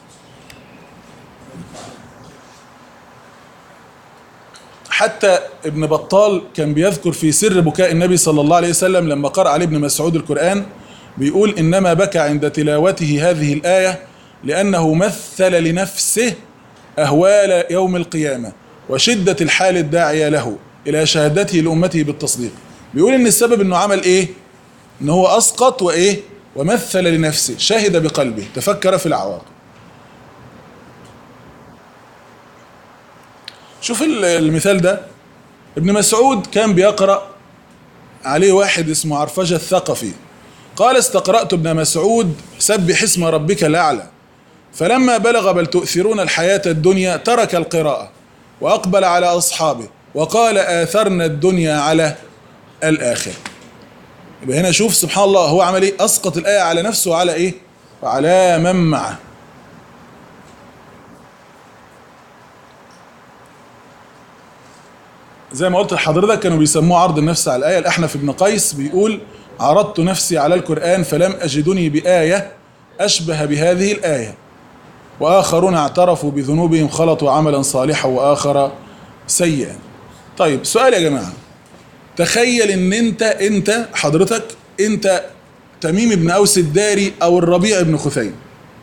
Speaker 1: حتى ابن بطال كان بيذكر في سر بكاء النبي صلى الله عليه وسلم لما قرأ عليه ابن مسعود القرآن بيقول إنما بكى عند تلاوته هذه الآية لأنه مثل لنفسه أهوال يوم القيامة وشدة الحال الداعية له إلى شهادته لأمته بالتصديق بيقول إن السبب إنه عمل إيه إن هو أسقط وإيه ومثل لنفسه شهد بقلبه تفكر في العواقب شوف ال- المثال ده ابن مسعود كان بيقرأ عليه واحد اسمه عرفجة الثقفي قال استقرأت ابن مسعود سبح اسم ربك الأعلى فلما بلغ بل تؤثرون الحياة الدنيا ترك القراءة وأقبل على أصحابه وقال آثرنا الدنيا على الآخرة يبقى هنا شوف سبحان الله هو عمل ايه أسقط الآية على نفسه وعلى ايه وعلى من معه زي ما قلت لحضرتك كانوا بيسموه عرض النفس على الآية الأحنف بن قيس بيقول عرضت نفسي على القرآن فلم أجدني بآية أشبه بهذه الآية وآخرون اعترفوا بذنوبهم خلطوا عملا صالحا وآخر سيئا طيب سؤال يا جماعة تخيل ان انت انت حضرتك انت تميم بن اوس الداري او الربيع بن خثيم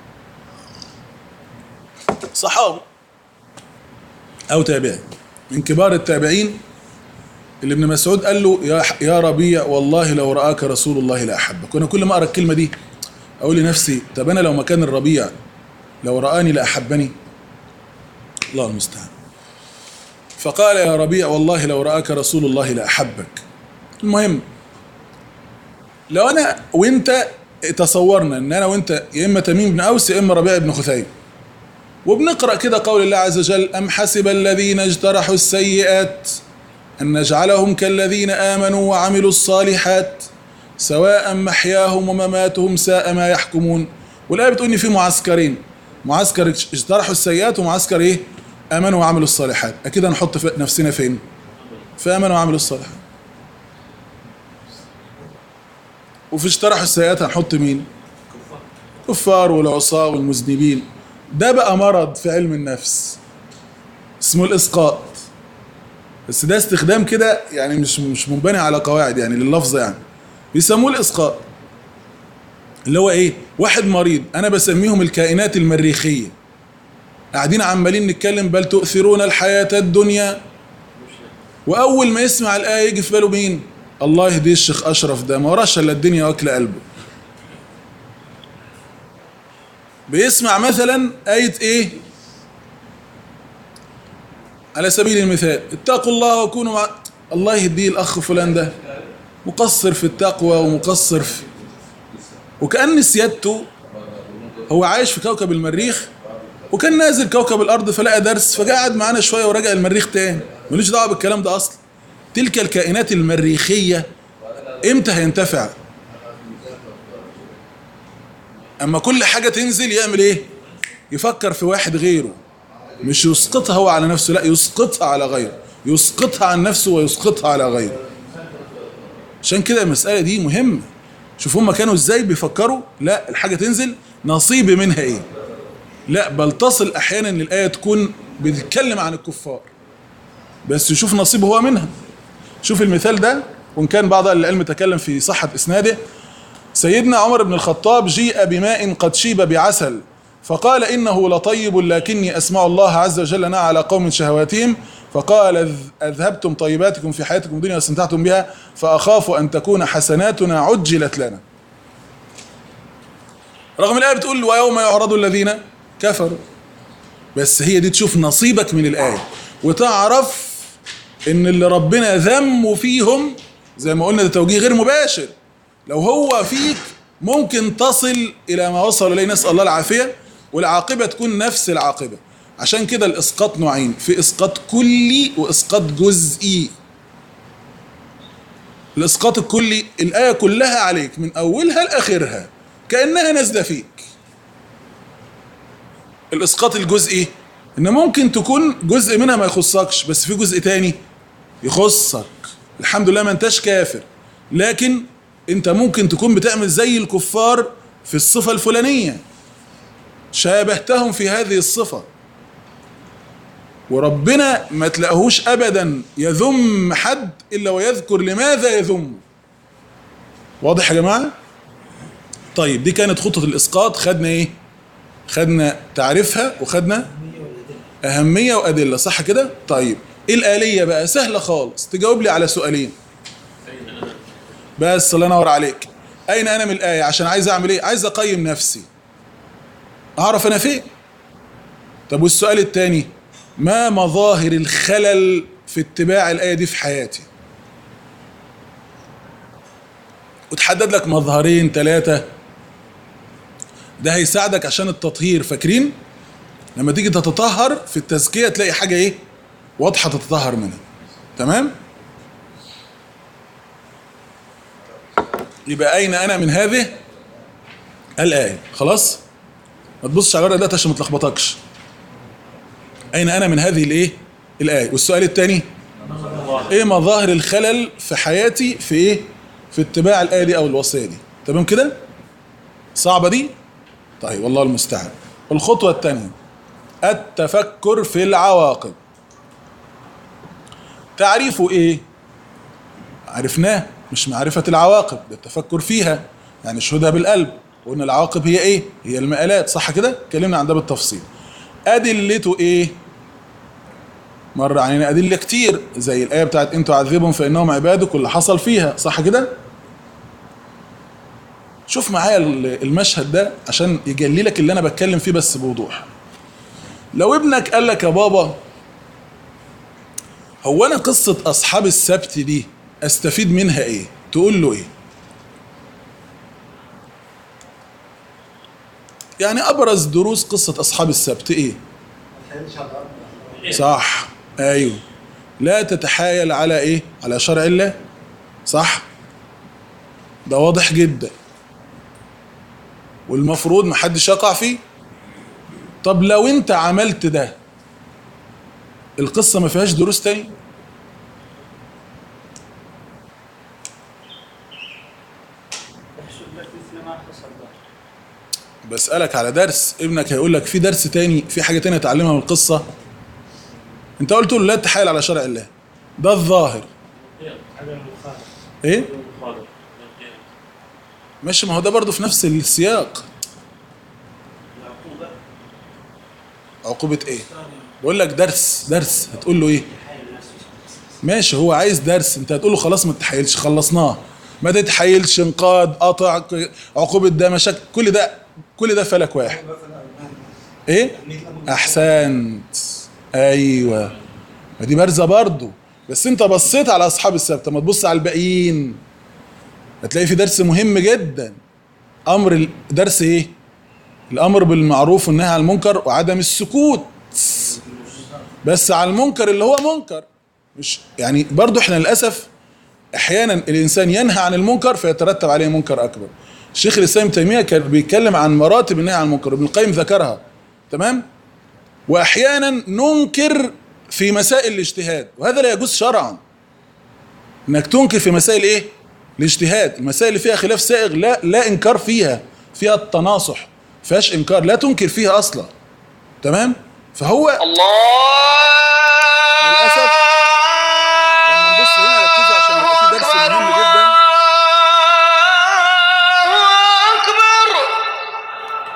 Speaker 1: صحابي او تابعي من كبار التابعين اللي ابن مسعود قال له يا يا ربيع والله لو راك رسول الله لاحبك وانا كل ما اقرا الكلمه دي اقول لنفسي طب انا لو مكان الربيع لو رآني لأحبني الله المستعان فقال يا ربيع والله لو رآك رسول الله لأحبك المهم لو أنا وأنت تصورنا إن أنا وأنت يا إما تميم بن أوس يا إما ربيع بن خثيم وبنقرأ كده قول الله عز وجل أم حسب الذين اجترحوا السيئات أن نجعلهم كالذين آمنوا وعملوا الصالحات سواء محياهم ومماتهم ساء ما يحكمون والآية بتقول إن في معسكرين معسكر اجترحوا السيئات ومعسكر إيه آمنوا وعملوا الصالحات أكيد هنحط في- نفسنا فين في آمنوا وعملوا الصالحات وفي اجترحوا السيئات هنحط مين كفار والعصاة والمذنبين ده بقى مرض في علم النفس اسمه الإسقاط بس ده استخدام كده يعني مش مش منبني على قواعد يعني لللفظ يعني بيسموه الإسقاط اللي هو ايه واحد مريض انا بسميهم الكائنات المريخيه قاعدين عمالين نتكلم بل تؤثرون الحياه الدنيا واول ما يسمع الايه يجي في باله مين الله يهديه الشيخ اشرف ده ما وراش الا الدنيا واكله قلبه بيسمع مثلا ايه ايه على سبيل المثال اتقوا الله وكونوا مع الله يهديه الاخ فلان ده مقصر في التقوى ومقصر في وكأن سيادته هو عايش في كوكب المريخ وكان نازل كوكب الأرض فلقى درس فقعد معانا شوية ورجع المريخ تاني ملوش دعوة بالكلام ده أصلا تلك الكائنات المريخية إمتى هينتفع أما كل حاجة تنزل يعمل إيه يفكر في واحد غيره مش يسقطها هو على نفسه لا يسقطها على غيره يسقطها عن نفسه ويسقطها على غيره عشان كده المسألة دي مهمة شوف هم كانوا ازاي بيفكروا لا الحاجة تنزل نصيبي منها ايه لا بل تصل احيانا ان الايه تكون بتتكلم عن الكفار بس يشوف نصيبه هو منها شوف المثال ده وان كان بعض اهل العلم تكلم في صحه اسناده سيدنا عمر بن الخطاب جيء بماء قد شيب بعسل فقال انه لطيب لكني اسمع الله عز وجل نهى على قوم شهواتهم فقال أذ- أذهبتم طيباتكم في حياتكم الدنيا واستمتعتم بها فأخاف أن تكون حسناتنا عجلت لنا رغم الآية بتقول ويوم يعرض الذين كفروا بس هي دي تشوف نصيبك من الآية وتعرف إن اللي ربنا ذم فيهم زي ما قلنا ده توجيه غير مباشر لو هو فيك ممكن تصل إلى ما وصل إليه نسأل الله العافية والعاقبة تكون نفس العاقبة عشان كده الإسقاط نوعين في إسقاط كلي وإسقاط جزئي الإسقاط الكلي الآية كلها عليك من أولها لآخرها كأنها نازلة فيك الإسقاط الجزئي إن ممكن تكون جزء منها ما يخصكش بس في جزء تاني يخصك الحمد لله ما انتش كافر لكن انت ممكن تكون بتعمل زي الكفار في الصفة الفلانية شابهتهم في هذه الصفة وربنا ما تلاقيهوش ابدا يذم حد الا ويذكر لماذا يذم واضح يا جماعه طيب دي كانت خطه الاسقاط خدنا ايه خدنا تعريفها وخدنا اهميه وادله صح كده طيب ايه الاليه بقى سهله خالص تجاوب لي على سؤالين بس الله ينور عليك اين انا من الايه عشان عايز اعمل ايه عايز اقيم نفسي اعرف انا فين طب والسؤال الثاني ما مظاهر الخلل في اتباع الآية دي في حياتي وتحدد لك مظهرين ثلاثة ده هيساعدك عشان التطهير فاكرين لما تيجي تتطهر في التزكية تلاقي حاجة ايه واضحة تتطهر منها تمام يبقى أين أنا من هذه الآية خلاص ما تبصش على الورقة ده عشان ما تلخبطكش أين أنا من هذه الإيه؟ الآية والسؤال الثاني إيه مظاهر الخلل في حياتي في إيه؟ في اتباع الآية دي أو الوصية دي تمام كده؟ صعبة دي؟ طيب والله المستعان والخطوة الثانية التفكر في العواقب تعريفه إيه؟ عرفناه مش معرفة العواقب ده التفكر فيها يعني شهودها بالقلب وقلنا العواقب هي ايه؟ هي المآلات صح كده؟ اتكلمنا عن ده بالتفصيل أدلته ايه؟ مر علينا أدلة كتير زي الآية بتاعت إن تعذبهم فإنهم عبادك واللي حصل فيها صح كده؟ شوف معايا ال- المشهد ده عشان يجلي لك اللي أنا بتكلم فيه بس بوضوح لو ابنك قال لك يا بابا هو أنا قصة أصحاب السبت دي أستفيد منها إيه؟ تقول له إيه؟ يعني أبرز دروس قصة أصحاب السبت إيه؟
Speaker 2: ما تحيلش على الارض
Speaker 1: صح ايوه لا تتحايل على ايه على شرع الله صح ده واضح جدا والمفروض محدش يقع فيه طب لو انت عملت ده القصة ما فيهاش دروس تاني
Speaker 4: احسب لك مثل ما حصل ده
Speaker 1: بسألك على درس ابنك هيقول لك في درس تاني في حاجة تانية اتعلمها من القصة انت قلت له لا تتحايل على شرع الله ده الظاهر
Speaker 4: عدم المخالفة
Speaker 1: ايه
Speaker 4: المخالفة
Speaker 1: ماشي ما هو ده برضه في نفس السياق
Speaker 4: العقوبة
Speaker 1: عقوبة ايه؟ بقول لك درس درس هتقول له ايه؟ ماشي هو عايز درس انت هتقول له خلاص ما تتحايلش خلصناه ما تتحايلش انقاذ قطع ك- عقوبة ده مشاكل كل ده كل ده فلك واحد ايه؟ احسنت ايوه ما دي بارزه برضه بس انت بصيت على اصحاب السبت ما تبص على الباقيين هتلاقي في درس مهم جدا امر ال- درس ايه؟ الامر بالمعروف والنهي عن المنكر وعدم السكوت بس على المنكر اللي هو منكر مش يعني برضو احنا للاسف احيانا الانسان ينهى عن المنكر فيترتب عليه منكر اكبر الشيخ الاسلام ابن تيميه كان بيتكلم عن مراتب النهي عن المنكر ابن القيم ذكرها تمام واحيانا ننكر في مسائل الاجتهاد وهذا لا يجوز شرعا انك تنكر في مسائل ايه الاجتهاد المسائل اللي فيها خلاف سائغ لا لا انكار فيها فيها التناصح فيهاش انكار لا تنكر فيها اصلا تمام فهو للاسف لما نبص هنا ركزوا عشان يبقى في درس مهم جدا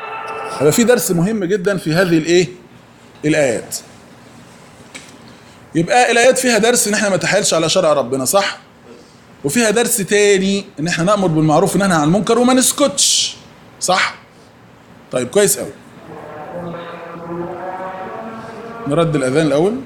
Speaker 1: هيبقى في درس مهم جدا في هذه الايه الايات يبقى الايات فيها درس ان احنا ما نتحايلش على شرع ربنا صح وفيها درس تاني ان احنا نامر بالمعروف وننهى عن المنكر وما نسكتش صح طيب كويس قوي نرد الاذان الاول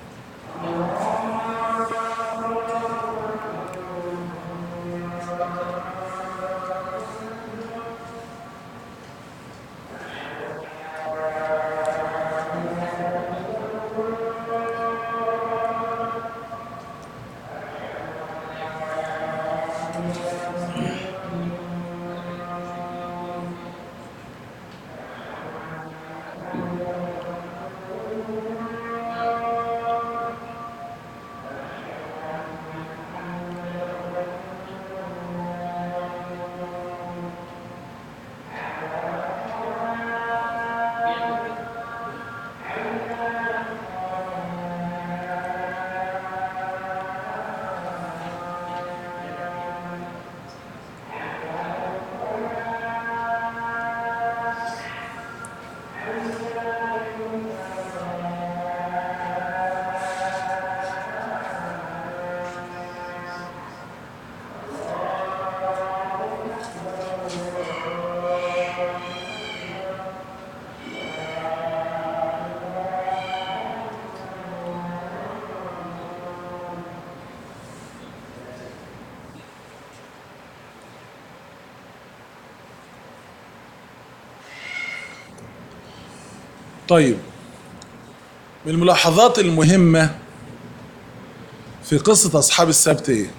Speaker 1: طيب من الملاحظات المهمة في قصة أصحاب السبت إيه؟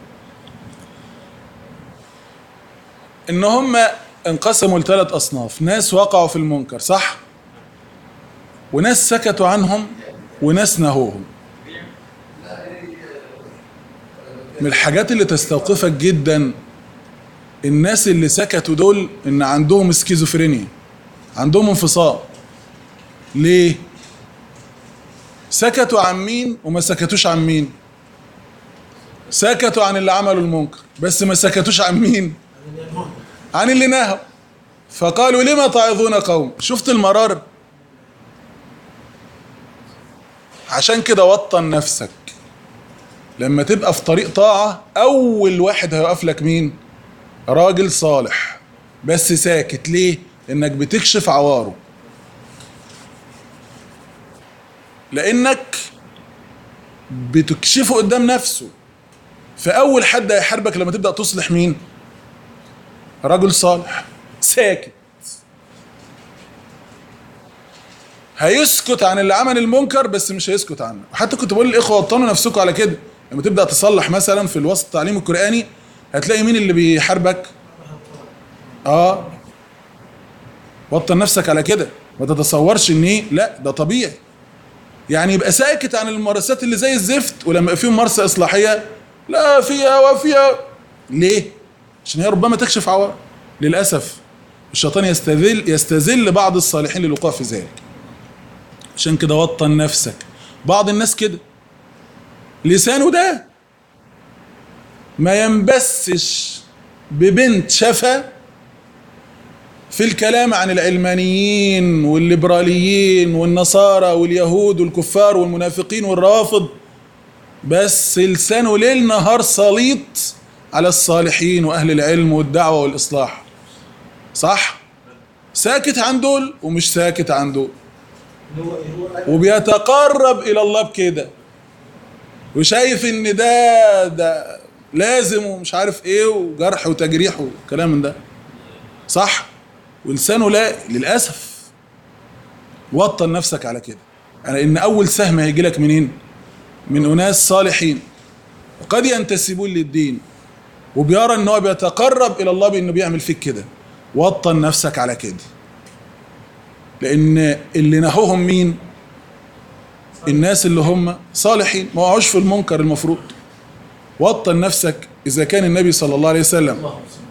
Speaker 1: إن هم انقسموا لثلاث أصناف، ناس وقعوا في المنكر صح؟ وناس سكتوا عنهم وناس نهوهم. من الحاجات اللي تستوقفك جدا الناس اللي سكتوا دول إن عندهم سكيزوفرينيا عندهم انفصام ليه؟ سكتوا عن مين وما سكتوش عن مين؟ سكتوا عن اللي عملوا المنكر بس ما سكتوش عن مين؟ عن اللي نهوا فقالوا لما تعظون قوم شفت المرار عشان كده وطن نفسك لما تبقى في طريق طاعة أول واحد هيقف لك مين؟ راجل صالح بس ساكت ليه؟ إنك بتكشف عواره لانك بتكشفه قدام نفسه فاول حد هيحاربك لما تبدا تصلح مين رجل صالح ساكت هيسكت عن اللي عمل المنكر بس مش هيسكت عنه حتى كنت بقول للاخوه وطنوا نفسكم على كده لما تبدا تصلح مثلا في الوسط التعليم القراني هتلاقي مين اللي بيحاربك اه وطن نفسك على كده ما تتصورش ان ايه لا ده طبيعي يعني يبقى ساكت عن الممارسات اللي زي الزفت ولما يبقى في ممارسه اصلاحيه لا فيها وفيها ليه؟ عشان هي ربما تكشف عوار للاسف الشيطان يستذل يستذل بعض الصالحين للوقوع في ذلك عشان كده وطن نفسك بعض الناس كده لسانه ده ما ينبسش ببنت شفا في الكلام عن العلمانيين والليبراليين والنصارى واليهود والكفار والمنافقين والرافض بس لسانه ليل نهار سليط على الصالحين واهل العلم والدعوه والاصلاح صح ساكت عن دول ومش ساكت عن دول
Speaker 2: هو هو
Speaker 1: وبيتقرب الى الله بكده وشايف ان ده ده لازم ومش عارف ايه وجرح وتجريح وكلام من ده صح ولسانه لا للاسف وطن نفسك على كده يعني ان اول سهم هيجي لك منين من اناس صالحين وقد ينتسبون للدين وبيرى ان هو بيتقرب الى الله بانه بيعمل فيك كده وطن نفسك على كده لان اللي نهوهم مين الناس اللي هم صالحين ما وقعوش في المنكر المفروض وطن نفسك اذا كان النبي صلى الله عليه وسلم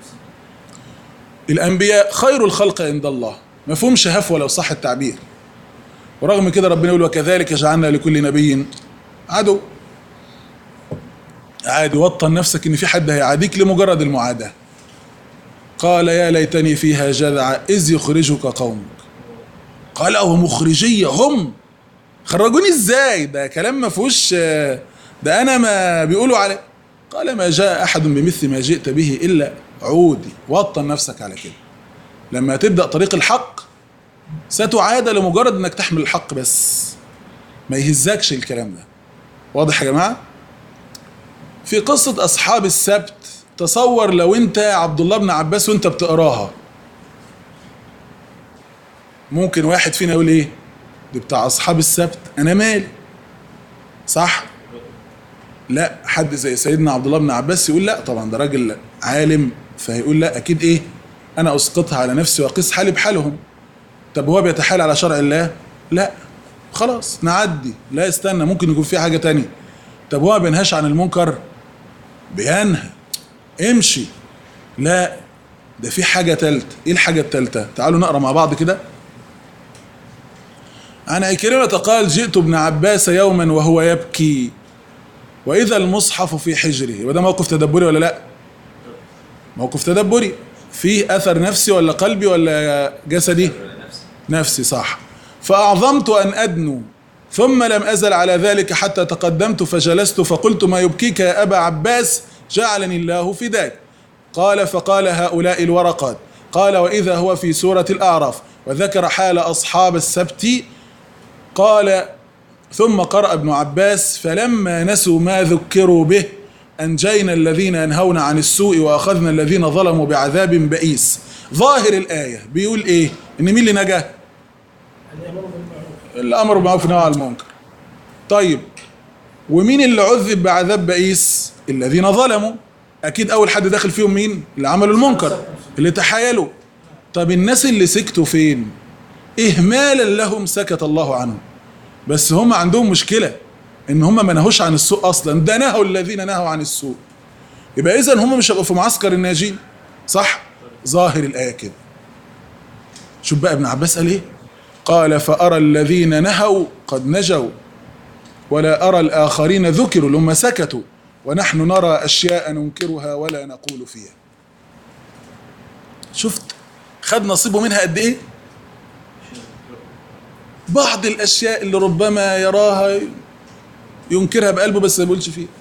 Speaker 1: الانبياء خير الخلق عند الله ما فيهمش هفوه لو صح التعبير ورغم كده ربنا يقول وكذلك جعلنا لكل نبي عدو عادي وطن نفسك ان في حد هيعاديك لمجرد المعاداه قال يا ليتني فيها جذع اذ يخرجك قومك قال او مخرجيه هم خرجوني ازاي ده كلام ما فيهوش آه، ده انا ما بيقولوا عليه قال ما جاء احد بمثل ما جئت به الا عودي وطن نفسك على كده لما تبدا طريق الحق ستعاد لمجرد انك تحمل الحق بس ما يهزكش الكلام ده واضح يا جماعه في قصه اصحاب السبت تصور لو انت عبد الله بن عباس وانت بتقراها ممكن واحد فينا يقول ايه دي بتاع اصحاب السبت انا مالي صح لا حد زي سيدنا عبد الله بن عباس يقول لا طبعا ده راجل عالم فيقول لا اكيد ايه انا اسقطها على نفسي واقيس حالي بحالهم طب هو بيتحايل على شرع الله لا خلاص نعدي لا استنى ممكن يكون في حاجه تانية طب هو ما بينهاش عن المنكر بينهى امشي لا ده في حاجه تالتة ايه الحاجه التالتة تعالوا نقرا مع بعض كده عن عكرمة قال جئت ابن عباس يوما وهو يبكي وإذا المصحف في حجره يبقى ده موقف تدبري ولا لا موقف تدبري فيه أثر نفسي ولا قلبي ولا جسدي نفسي صح فأعظمت أن أدنو ثم لم أزل على ذلك حتى تقدمت فجلست فقلت ما يبكيك يا أبا عباس جعلني الله فداك قال فقال هؤلاء الورقات قال وإذا هو في سورة الأعراف وذكر حال أصحاب السبت قال ثم قرأ ابن عباس فلما نسوا ما ذكروا به أنجينا الذين ينهون عن السوء وأخذنا الذين ظلموا بعذاب بئيس ظاهر الآية بيقول إيه إن مين اللي نجا
Speaker 4: الامر بالمعروف
Speaker 1: الأمر بالمعروف والنهي عن المنكر طيب ومين اللي عذب بعذاب بئيس الذين ظلموا أكيد أول حد داخل فيهم مين اللي عملوا المنكر اللي تحايلوا طب الناس اللي سكتوا فين إهمالا لهم سكت الله عنهم بس هم عندهم مشكلة ان هم ما نهوش عن السوء اصلا ده نهوا الذين نهوا عن السوء يبقى اذا هم مش هيبقوا في معسكر الناجين صح ظاهر الايه كده شوف بقى ابن عباس قال ايه قال فارى الذين نهوا قد نجوا ولا ارى الاخرين ذكروا اللي هم سكتوا ونحن نرى اشياء ننكرها ولا نقول فيها شفت خد نصيبه منها قد ايه بعض الاشياء اللي ربما يراها ينكرها بقلبه بس ما بيقولش فيها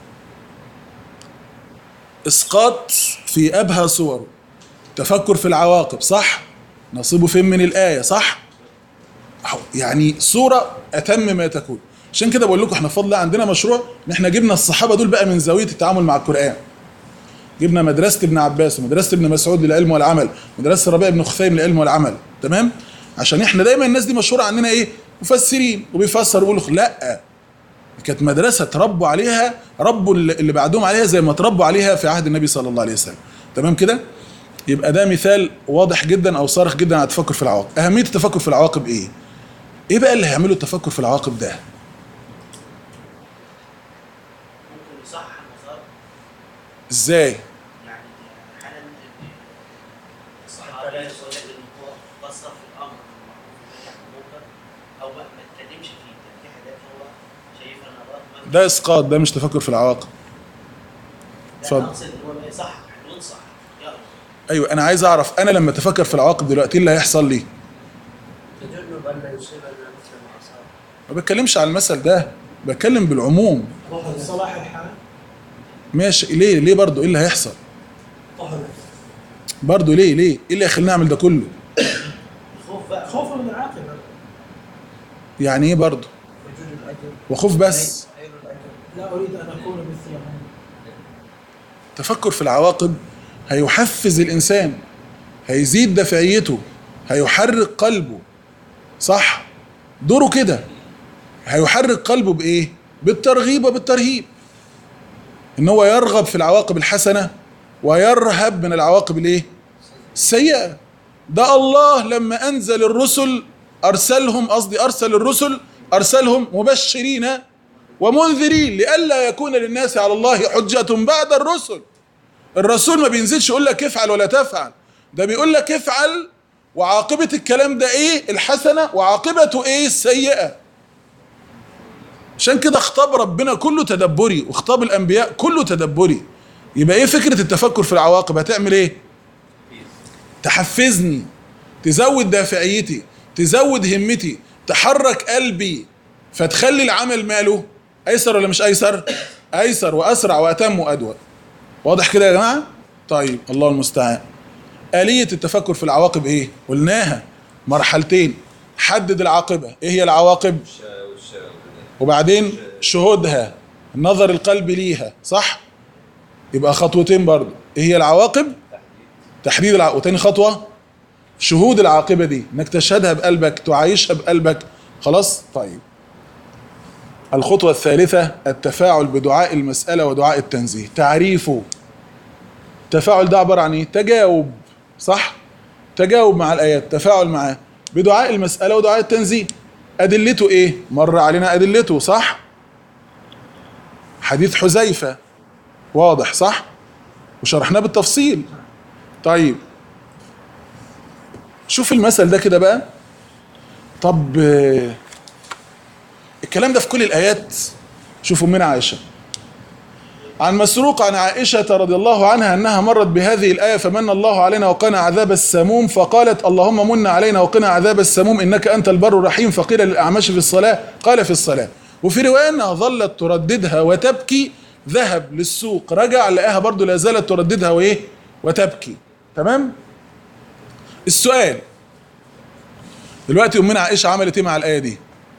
Speaker 1: اسقاط في ابهى صوره تفكر في العواقب صح نصيبه فين من الايه صح أهو، يعني صوره اتم ما تكون عشان كده بقول لكم احنا بفضل الله عندنا مشروع ان احنا جبنا الصحابه دول بقى من زاويه التعامل مع القران جبنا مدرسه ابن عباس ومدرسه ابن مسعود للعلم والعمل مدرسه الربيع بن خثيم للعلم والعمل تمام عشان احنا دايما الناس دي مشهوره عندنا ايه مفسرين وبيفسر ويقولوا لا كانت مدرسه تربوا عليها ربوا اللي اللي بعدهم عليها زي ما تربوا عليها في عهد النبي صلى الله عليه وسلم تمام كده يبقى ده مثال واضح جدا او صارخ جدا على التفكر في العواقب اهميه التفكر في العواقب ايه ايه بقى اللي هيعملوا التفكر في العواقب ده
Speaker 3: ممكن يصحح المسار
Speaker 1: ازاي
Speaker 3: يعني حالا الصحابي يقول لك ان هو قصر في الامر بالمعروف والنهي عن المنكر او ما ما اتكلمش فيه يعني في حاجات هو شايفها ان الله
Speaker 1: ده اسقاط ده مش تفكر في العواقب اتفضل.
Speaker 3: لا اقصد ان هو ما يصح يعني ينصح يقرا
Speaker 1: ايوه انا عايز اعرف انا لما اتفكر في العواقب دلوقتي ايه اللي هيحصل لي
Speaker 4: تجنب ان يصيبنا مثل ما اصاب
Speaker 1: ما بتكلمش على المثل ده بتكلم بالعموم
Speaker 4: طهر صلاح الحال
Speaker 1: ماشي ليه ليه برضه ايه اللي هيحصل
Speaker 4: طهر
Speaker 1: برضه ليه ليه ايه اللي يخليني اعمل ده كله
Speaker 3: الخوف بقى
Speaker 4: خوفا من العاقبه
Speaker 1: يعني ايه برضه
Speaker 4: وجود الاجر
Speaker 1: وخوف بس
Speaker 4: لا اريد ان اكون مثلهم
Speaker 1: تفكر في العواقب هيحفز الانسان هيزيد دافعيته هيحرك قلبه صح دوره كده هيحرك قلبه بايه بالترغيب وبالترهيب ان هو يرغب في العواقب الحسنه ويرهب من العواقب الايه السيئه ده الله لما انزل الرسل ارسلهم قصدي ارسل الرسل ارسلهم مبشرين ومنذرين لئلا يكون للناس على الله حجة بعد الرسل الرسول ما بينزلش يقول لك افعل ولا تفعل ده بيقول لك افعل وعاقبة الكلام ده ايه الحسنة وعاقبته ايه السيئة عشان كده خطاب ربنا كله تدبري وخطاب الانبياء كله تدبري يبقى ايه فكرة التفكر في العواقب هتعمل ايه تحفزني تزود دافعيتي تزود همتي تحرك قلبي فتخلي العمل ماله ايسر ولا مش ايسر ايسر واسرع واتم وادوى واضح كده يا جماعه طيب الله المستعان آلية التفكر في العواقب ايه قلناها مرحلتين حدد العاقبة ايه هي العواقب وبعدين شهودها نظر القلب ليها صح يبقى خطوتين برضو ايه هي العواقب تحديد العواقب وتاني خطوة شهود العاقبة دي انك تشهدها بقلبك تعايشها بقلبك خلاص طيب الخطوة الثالثة التفاعل بدعاء المسألة ودعاء التنزيه تعريفه التفاعل ده عبارة عن ايه تجاوب صح تجاوب مع الآيات تفاعل معاه بدعاء المسألة ودعاء التنزيه أدلته ايه مر علينا أدلته صح حديث حذيفة واضح صح وشرحناه بالتفصيل طيب شوف المثل ده كده بقى طب آه، الكلام ده في كل الآيات شوفوا من عائشة عن مسروق عن عائشة رضي الله عنها أنها مرت بهذه الآية فمن الله علينا وقنا عذاب السموم فقالت اللهم من علينا وقنا عذاب السموم إنك أنت البر الرحيم فقيل للأعمش في الصلاة قال في الصلاة وفي رواية أنها ظلت ترددها وتبكي ذهب للسوق رجع لقاها برضو لا زالت ترددها وإيه وتبكي تمام السؤال دلوقتي أمنا عائشة عملت إيه مع الآية دي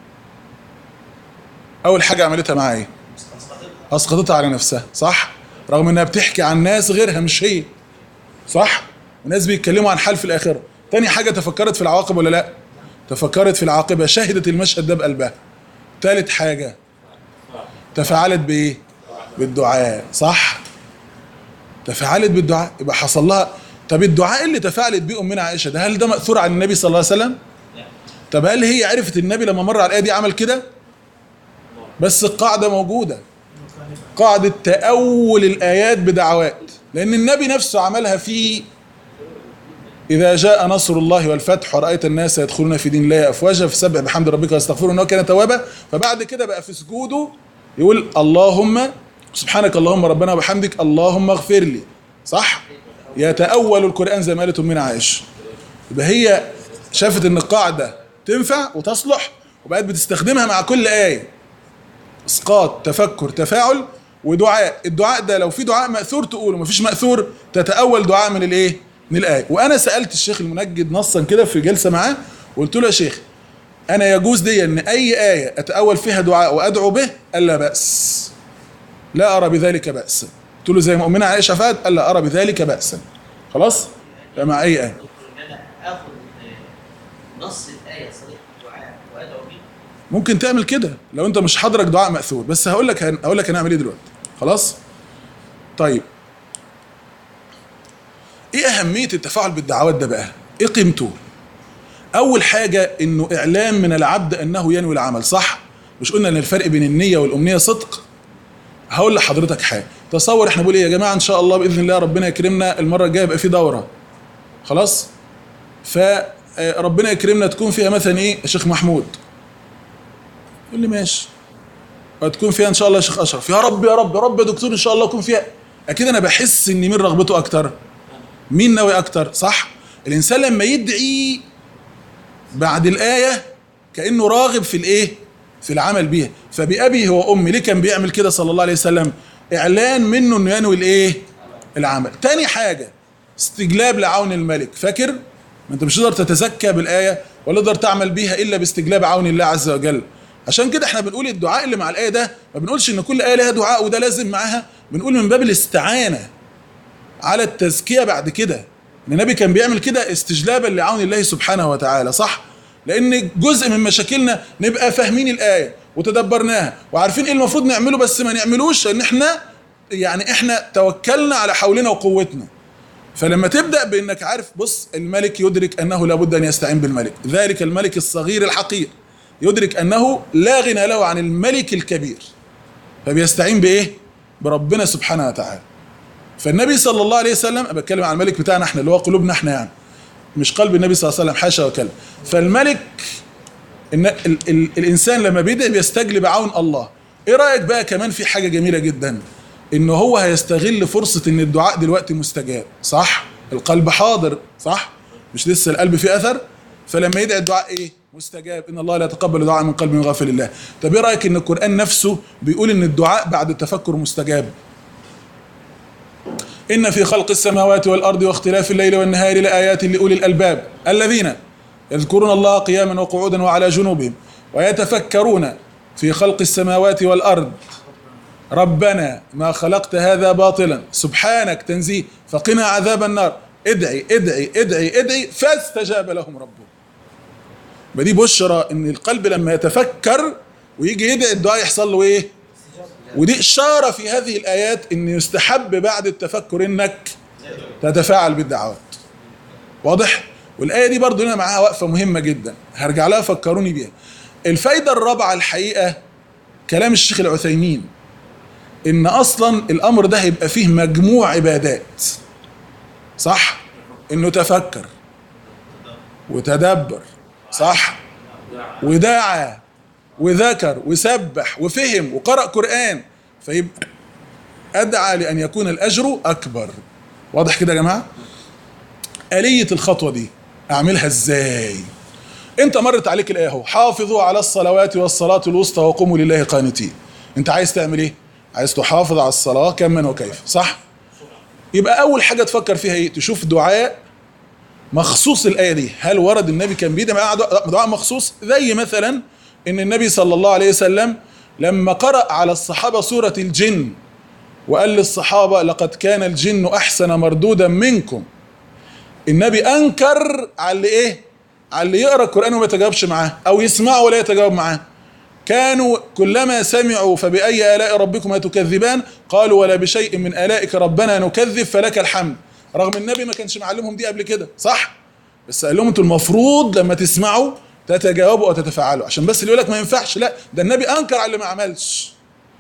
Speaker 1: أول حاجة عملتها معايا إيه اسقطتها على نفسها صح رغم انها بتحكي عن ناس غيرها مش هي صح وناس بيتكلموا عن حال في الاخره تاني حاجه تفكرت في العواقب ولا لا تفكرت في العاقبه شهدت المشهد ده بقلبها تالت حاجه تفاعلت بايه بالدعاء صح تفاعلت بالدعاء يبقى حصل لها طب الدعاء اللي تفاعلت بيه امنا عائشه ده هل ده ماثور عن النبي صلى الله عليه وسلم طب هل هي عرفت النبي لما مر على الايه دي عمل كده بس القاعده موجوده قاعدة تأول الآيات بدعوات لأن النبي نفسه عملها في إذا جاء نصر الله والفتح ورأيت الناس يدخلون في دين الله أفواجا فسبح بحمد ربك واستغفره إنه كان توابا فبعد كده بقى في سجوده يقول اللهم سبحانك اللهم ربنا وبحمدك اللهم اغفر لي صح؟ يتأول القرآن زي ما قالت أمنا عائشة يبقى هي شافت إن القاعدة تنفع وتصلح وبقت بتستخدمها مع كل آية اسقاط تفكر تفاعل ودعاء الدعاء ده لو في دعاء ماثور تقوله مفيش ماثور تتاول دعاء من الايه من الايه وانا سالت الشيخ المنجد نصا كده في جلسه معاه وقلت له يا شيخ انا يجوز دي ان اي ايه اتاول فيها دعاء وادعو به قال لا باس لا ارى بذلك باسا قلت له زي ما امنا عائشه فات قال لا ارى بذلك باسا خلاص يبقى مع اي ايه
Speaker 3: ان انا اخذ آه، نص الايه صريح الدعاء وادعو به
Speaker 1: ممكن تعمل كده لو انت مش حاضرك دعاء ماثور بس هقول لك هن- هقول لك هنعمل ايه دلوقتي خلاص طيب ايه اهميه التفاعل بالدعوات ده بقى ايه قيمته اول حاجه انه اعلام من العبد انه ينوي العمل صح مش قلنا ان الفرق بين النيه والامنيه صدق هقول لحضرتك حاجه تصور احنا بنقول ايه يا جماعه ان شاء الله باذن الله ربنا يكرمنا المره الجايه يبقى في دوره خلاص فربنا يكرمنا تكون فيها مثلا ايه يا شيخ محمود يقول لي ماشي وتكون فيها ان شاء الله يا شيخ اشرف يا رب يا رب يا رب يا دكتور ان شاء الله يكون فيها اكيد انا بحس ان مين رغبته اكتر مين ناوي اكتر صح الانسان لما يدعي بعد الايه كانه راغب في الايه في العمل بيها فبأبي هو امي ليه كان بيعمل كده صلى الله عليه وسلم اعلان منه انه ينوي الايه العمل تاني حاجه استجلاب لعون الملك فاكر ما انت مش تقدر تتزكى بالايه ولا تقدر تعمل بيها الا باستجلاب عون الله عز وجل عشان كده احنا بنقول الدعاء اللي مع الايه ده ما بنقولش ان كل ايه لها دعاء وده لازم معاها بنقول من باب الاستعانه على التزكيه بعد كده ان النبي كان بيعمل كده استجلابا لعون الله سبحانه وتعالى صح لان جزء من مشاكلنا نبقى فاهمين الايه وتدبرناها وعارفين ايه المفروض نعمله بس ما نعملوش لان احنا يعني احنا توكلنا على حولنا وقوتنا فلما تبدا بانك عارف بص الملك يدرك انه لابد ان يستعين بالملك ذلك الملك الصغير الحقير يدرك انه لا غنى له عن الملك الكبير فبيستعين بايه بربنا سبحانه وتعالى فالنبي صلى الله عليه وسلم أنا بتكلم عن الملك بتاعنا احنا اللي هو قلوبنا احنا يعني مش قلب النبي صلى الله عليه وسلم حاشا وكلا فالملك إن ال ال الانسان لما بيدعي بيستجلب عون الله ايه رايك بقى كمان في حاجه جميله جدا ان هو هيستغل فرصه ان الدعاء دلوقتي مستجاب صح القلب حاضر صح مش لسه القلب فيه اثر فلما يدعي الدعاء ايه مستجاب ان الله لا يتقبل دعاء من قلب غافل الله طب ايه رايك ان القران نفسه بيقول ان الدعاء بعد التفكر مستجاب ان في خلق السماوات والارض واختلاف الليل والنهار لايات لاولي الالباب الذين يذكرون الله قياما وقعودا وعلى جنوبهم ويتفكرون في خلق السماوات والارض ربنا ما خلقت هذا باطلا سبحانك تنزيه فقنا عذاب النار ادعي ادعي ادعي ادعي فاستجاب لهم ربهم ما دي بشرى ان القلب لما يتفكر ويجي يدعي الدعاء يحصل له ايه ودي اشاره في هذه الايات ان يستحب بعد التفكر انك تتفاعل بالدعوات واضح والايه دي برضو لنا معاها وقفه مهمه جدا هرجع لها فكروني بيها الفايده الرابعه الحقيقه كلام الشيخ العثيمين ان اصلا الامر ده هيبقى فيه مجموع عبادات صح انه تفكر وتدبر صح ودعا وذكر وسبح وفهم وقرأ قرآن فيبقى أدعى لأن يكون الأجر أكبر واضح كده يا جماعة آلية الخطوة دي أعملها إزاي أنت مرت عليك الآية اهو حافظوا على الصلوات والصلاة الوسطى وقوموا لله قانتين أنت عايز تعمل إيه عايز تحافظ على الصلاة كما وكيف صح يبقى أول حاجة تفكر فيها إيه تشوف دعاء مخصوص الآية دي هل ورد النبي كان بيدعي معاه دعاء دعاء مخصوص زي مثلا إن النبي صلى الله عليه وسلم لما قرأ على الصحابة سورة الجن وقال للصحابة لقد كان الجن أحسن مردودا منكم النبي أنكر على اللي إيه على اللي يقرأ القرآن وما يتجاوبش معاه أو يسمعه ولا يتجاوب معاه كانوا كلما سمعوا فبأي آلاء ربكما تكذبان قالوا ولا بشيء من آلائك ربنا نكذب فلك الحمد رغم النبي ما كانش معلمهم دي قبل كده صح بس قال لهم انتوا المفروض لما تسمعوا تتجاوبوا او تتفاعلوا عشان بس اللي يقول لك ما ينفعش لا ده النبي انكر على اللي ما عملش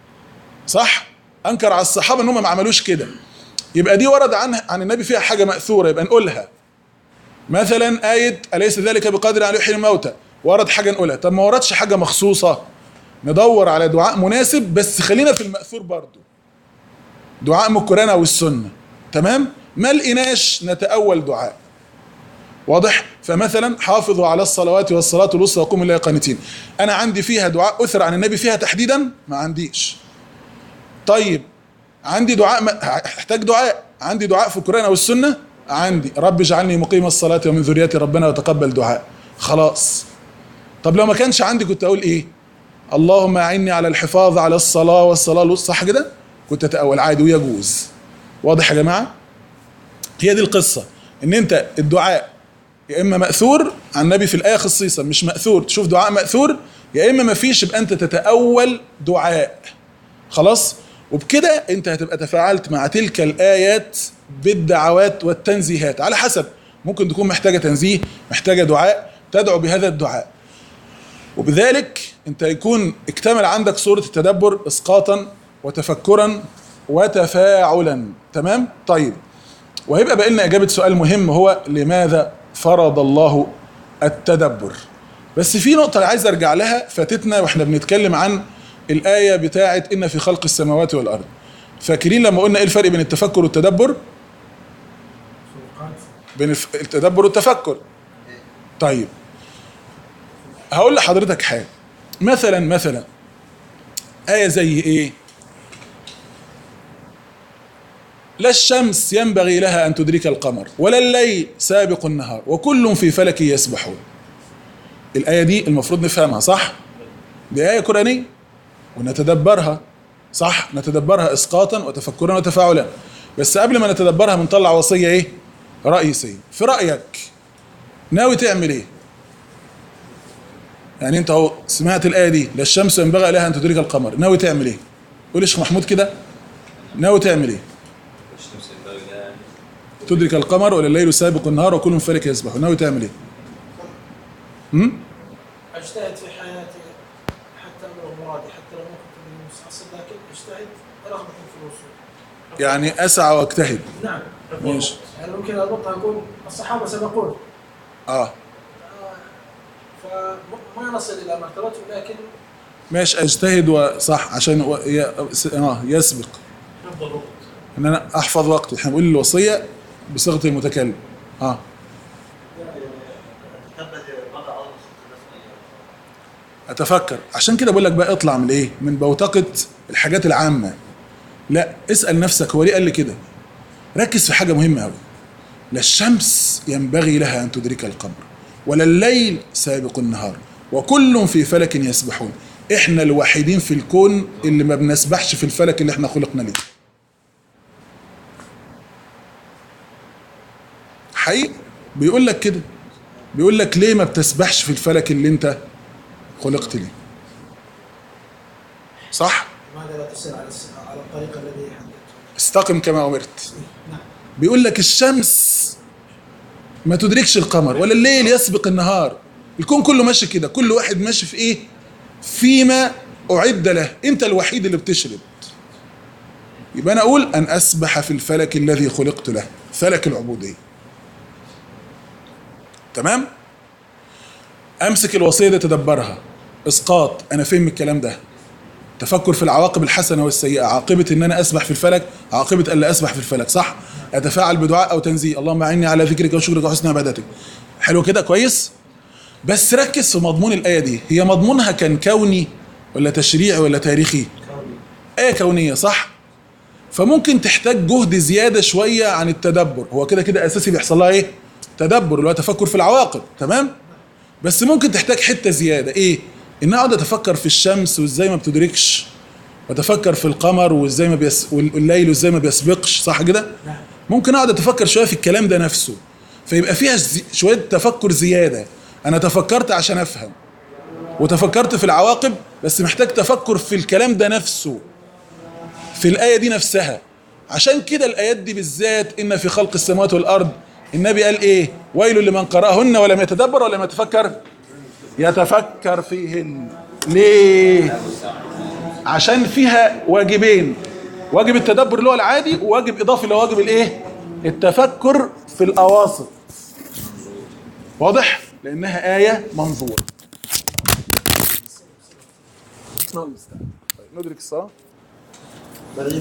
Speaker 1: صح انكر على الصحابه ان هم ما عملوش كده يبقى دي ورد عن عن النبي فيها حاجه ماثوره يبقى نقولها مثلا آية أليس ذلك بقادر على يحيي الموتى ورد حاجة نقولها طب ما وردش حاجة مخصوصة ندور على دعاء مناسب بس خلينا في المأثور برضو دعاء من القرآن أو السنة تمام ما لقيناش نتأول دعاء واضح فمثلا حافظوا على الصلوات والصلاة الوسطى وقوموا لله قانتين أنا عندي فيها دعاء أثر عن النبي فيها تحديدا ما عنديش طيب عندي دعاء ما احتاج دعاء عندي دعاء في القرآن أو السنة عندي رب اجعلني مقيم الصلاة ومن ذريتي ربنا وتقبل دعاء خلاص طب لو ما كانش عندي كنت أقول إيه اللهم أعني على الحفاظ على الصلاة والصلاة الوسطى صح كده كنت أتأول عادي ويجوز واضح يا جماعة هي دي القصة ان انت الدعاء يا اما ماثور عن النبي في الايه خصيصا مش ماثور تشوف دعاء ماثور يا اما ما فيش يبقى انت تتاول دعاء خلاص وبكده انت هتبقى تفاعلت مع تلك الايات بالدعوات والتنزيهات على حسب ممكن تكون محتاجه تنزيه محتاجه دعاء تدعو بهذا الدعاء وبذلك انت يكون اكتمل عندك صوره التدبر اسقاطا وتفكرا وتفاعلا تمام طيب وهيبقى بقى لنا اجابه سؤال مهم هو لماذا فرض الله التدبر بس في نقطه عايز ارجع لها فاتتنا واحنا بنتكلم عن الايه بتاعه ان في خلق السماوات والارض فاكرين لما قلنا ايه الفرق بين التفكر والتدبر بين الف- التدبر والتفكر طيب هقول لحضرتك حاجه مثلا مثلا ايه زي ايه لا الشمس ينبغي لها أن تدرك القمر ولا الليل سابق النهار وكل في فلك يسبحون الآية دي المفروض نفهمها صح؟ دي آية قرآنية ونتدبرها صح؟ نتدبرها إسقاطا وتفكرا وتفاعلا بس قبل ما نتدبرها بنطلع وصية إيه؟ رئيسية في رأيك ناوي تعمل إيه؟ يعني أنت أهو سمعت الآية دي لا الشمس ينبغي لها أن تدرك القمر ناوي تعمل إيه؟ قول يا شيخ محمود كده ناوي تعمل إيه؟
Speaker 5: الشمس ينبغي لها
Speaker 1: تدرك القمر ولا الليل سابق النهار وكل فلك يسبح ناوي تعمل ايه؟ هم؟
Speaker 6: اجتهد في حياتي حتى ابلغ مرادي حتى لو ما كنت من المستحصل لكن اجتهد رغبة في الوصول.
Speaker 1: يعني اسعى واجتهد
Speaker 6: نعم
Speaker 1: ماشي.
Speaker 6: يعني ممكن اربطها اقول الصحابه سبقون
Speaker 1: اه
Speaker 6: فما نصل الى مرتبتهم لكن
Speaker 1: ماشي اجتهد وصح عشان و... ي... س- اه يسبق
Speaker 6: نفضل الوقت.
Speaker 1: ان انا احفظ وقتي احنا بنقول الوصيه بصيغه المتكلم اه
Speaker 3: تثبت مدى عمر الخط
Speaker 1: اتفكر عشان كده بقول لك بقى اطلع من ايه من بوتقه الحاجات العامه لا اسال نفسك هو ليه قال لي كده ركز في حاجه مهمه قوي لا الشمس ينبغي لها ان تدرك القمر ولا الليل سابق النهار وكل في فلك يسبحون احنا الوحيدين في الكون اللي ما بنسبحش في الفلك اللي احنا خلقنا ليه حقيقي بيقول لك كده بيقول لك ليه ما بتسبحش في الفلك اللي انت خلقت ليه صح
Speaker 6: لماذا لا تسير على الس- على الطريق الذي حددته؟
Speaker 1: استقم كما امرت
Speaker 6: نعم
Speaker 1: بيقول لك الشمس ما تدركش القمر ولا الليل يسبق النهار الكون كله ماشي كده كل واحد ماشي في ايه فيما اعد له انت الوحيد اللي بتشرد يبقى انا اقول ان اسبح في الفلك الذي خلقت له فلك العبوديه تمام امسك الوصيه دي تدبرها اسقاط انا فهم الكلام ده تفكر في العواقب الحسنه والسيئه عاقبه ان انا اسبح في الفلك عاقبه الا اسبح في الفلك صح اتفاعل بدعاء او تنزيه اللهم اعني على ذكرك وشكرك وحسن عبادتك حلو كده كويس بس ركز في مضمون الايه دي هي مضمونها كان كوني ولا تشريعي ولا تاريخي ايه كونيه صح فممكن تحتاج جهد زياده شويه عن التدبر هو كده كده اساسي بيحصل لها ايه تدبر اللي هو تفكر في العواقب تمام بس ممكن تحتاج حته زياده ايه ان اقعد اتفكر في الشمس وازاي ما بتدركش واتفكر في القمر وازاي ما بيس... والليل وازاي ما بيسبقش صح كده ممكن اقعد اتفكر شويه في الكلام ده نفسه فيبقى فيها زي... شويه تفكر زياده انا تفكرت عشان افهم وتفكرت في العواقب بس محتاج تفكر في الكلام ده نفسه في الآية دي نفسها عشان كده الآيات دي بالذات إن في خلق السماوات والأرض النبي قال إيه ويل لمن قرأهن ولم يتدبر ولم يتفكر يتفكر فيهن ليه عشان فيها واجبين واجب التدبر اللي هو العادي وواجب إضافي اللي هو واجب الإيه التفكر في الأواسط واضح لأنها آية منظورة ندرك الصلاة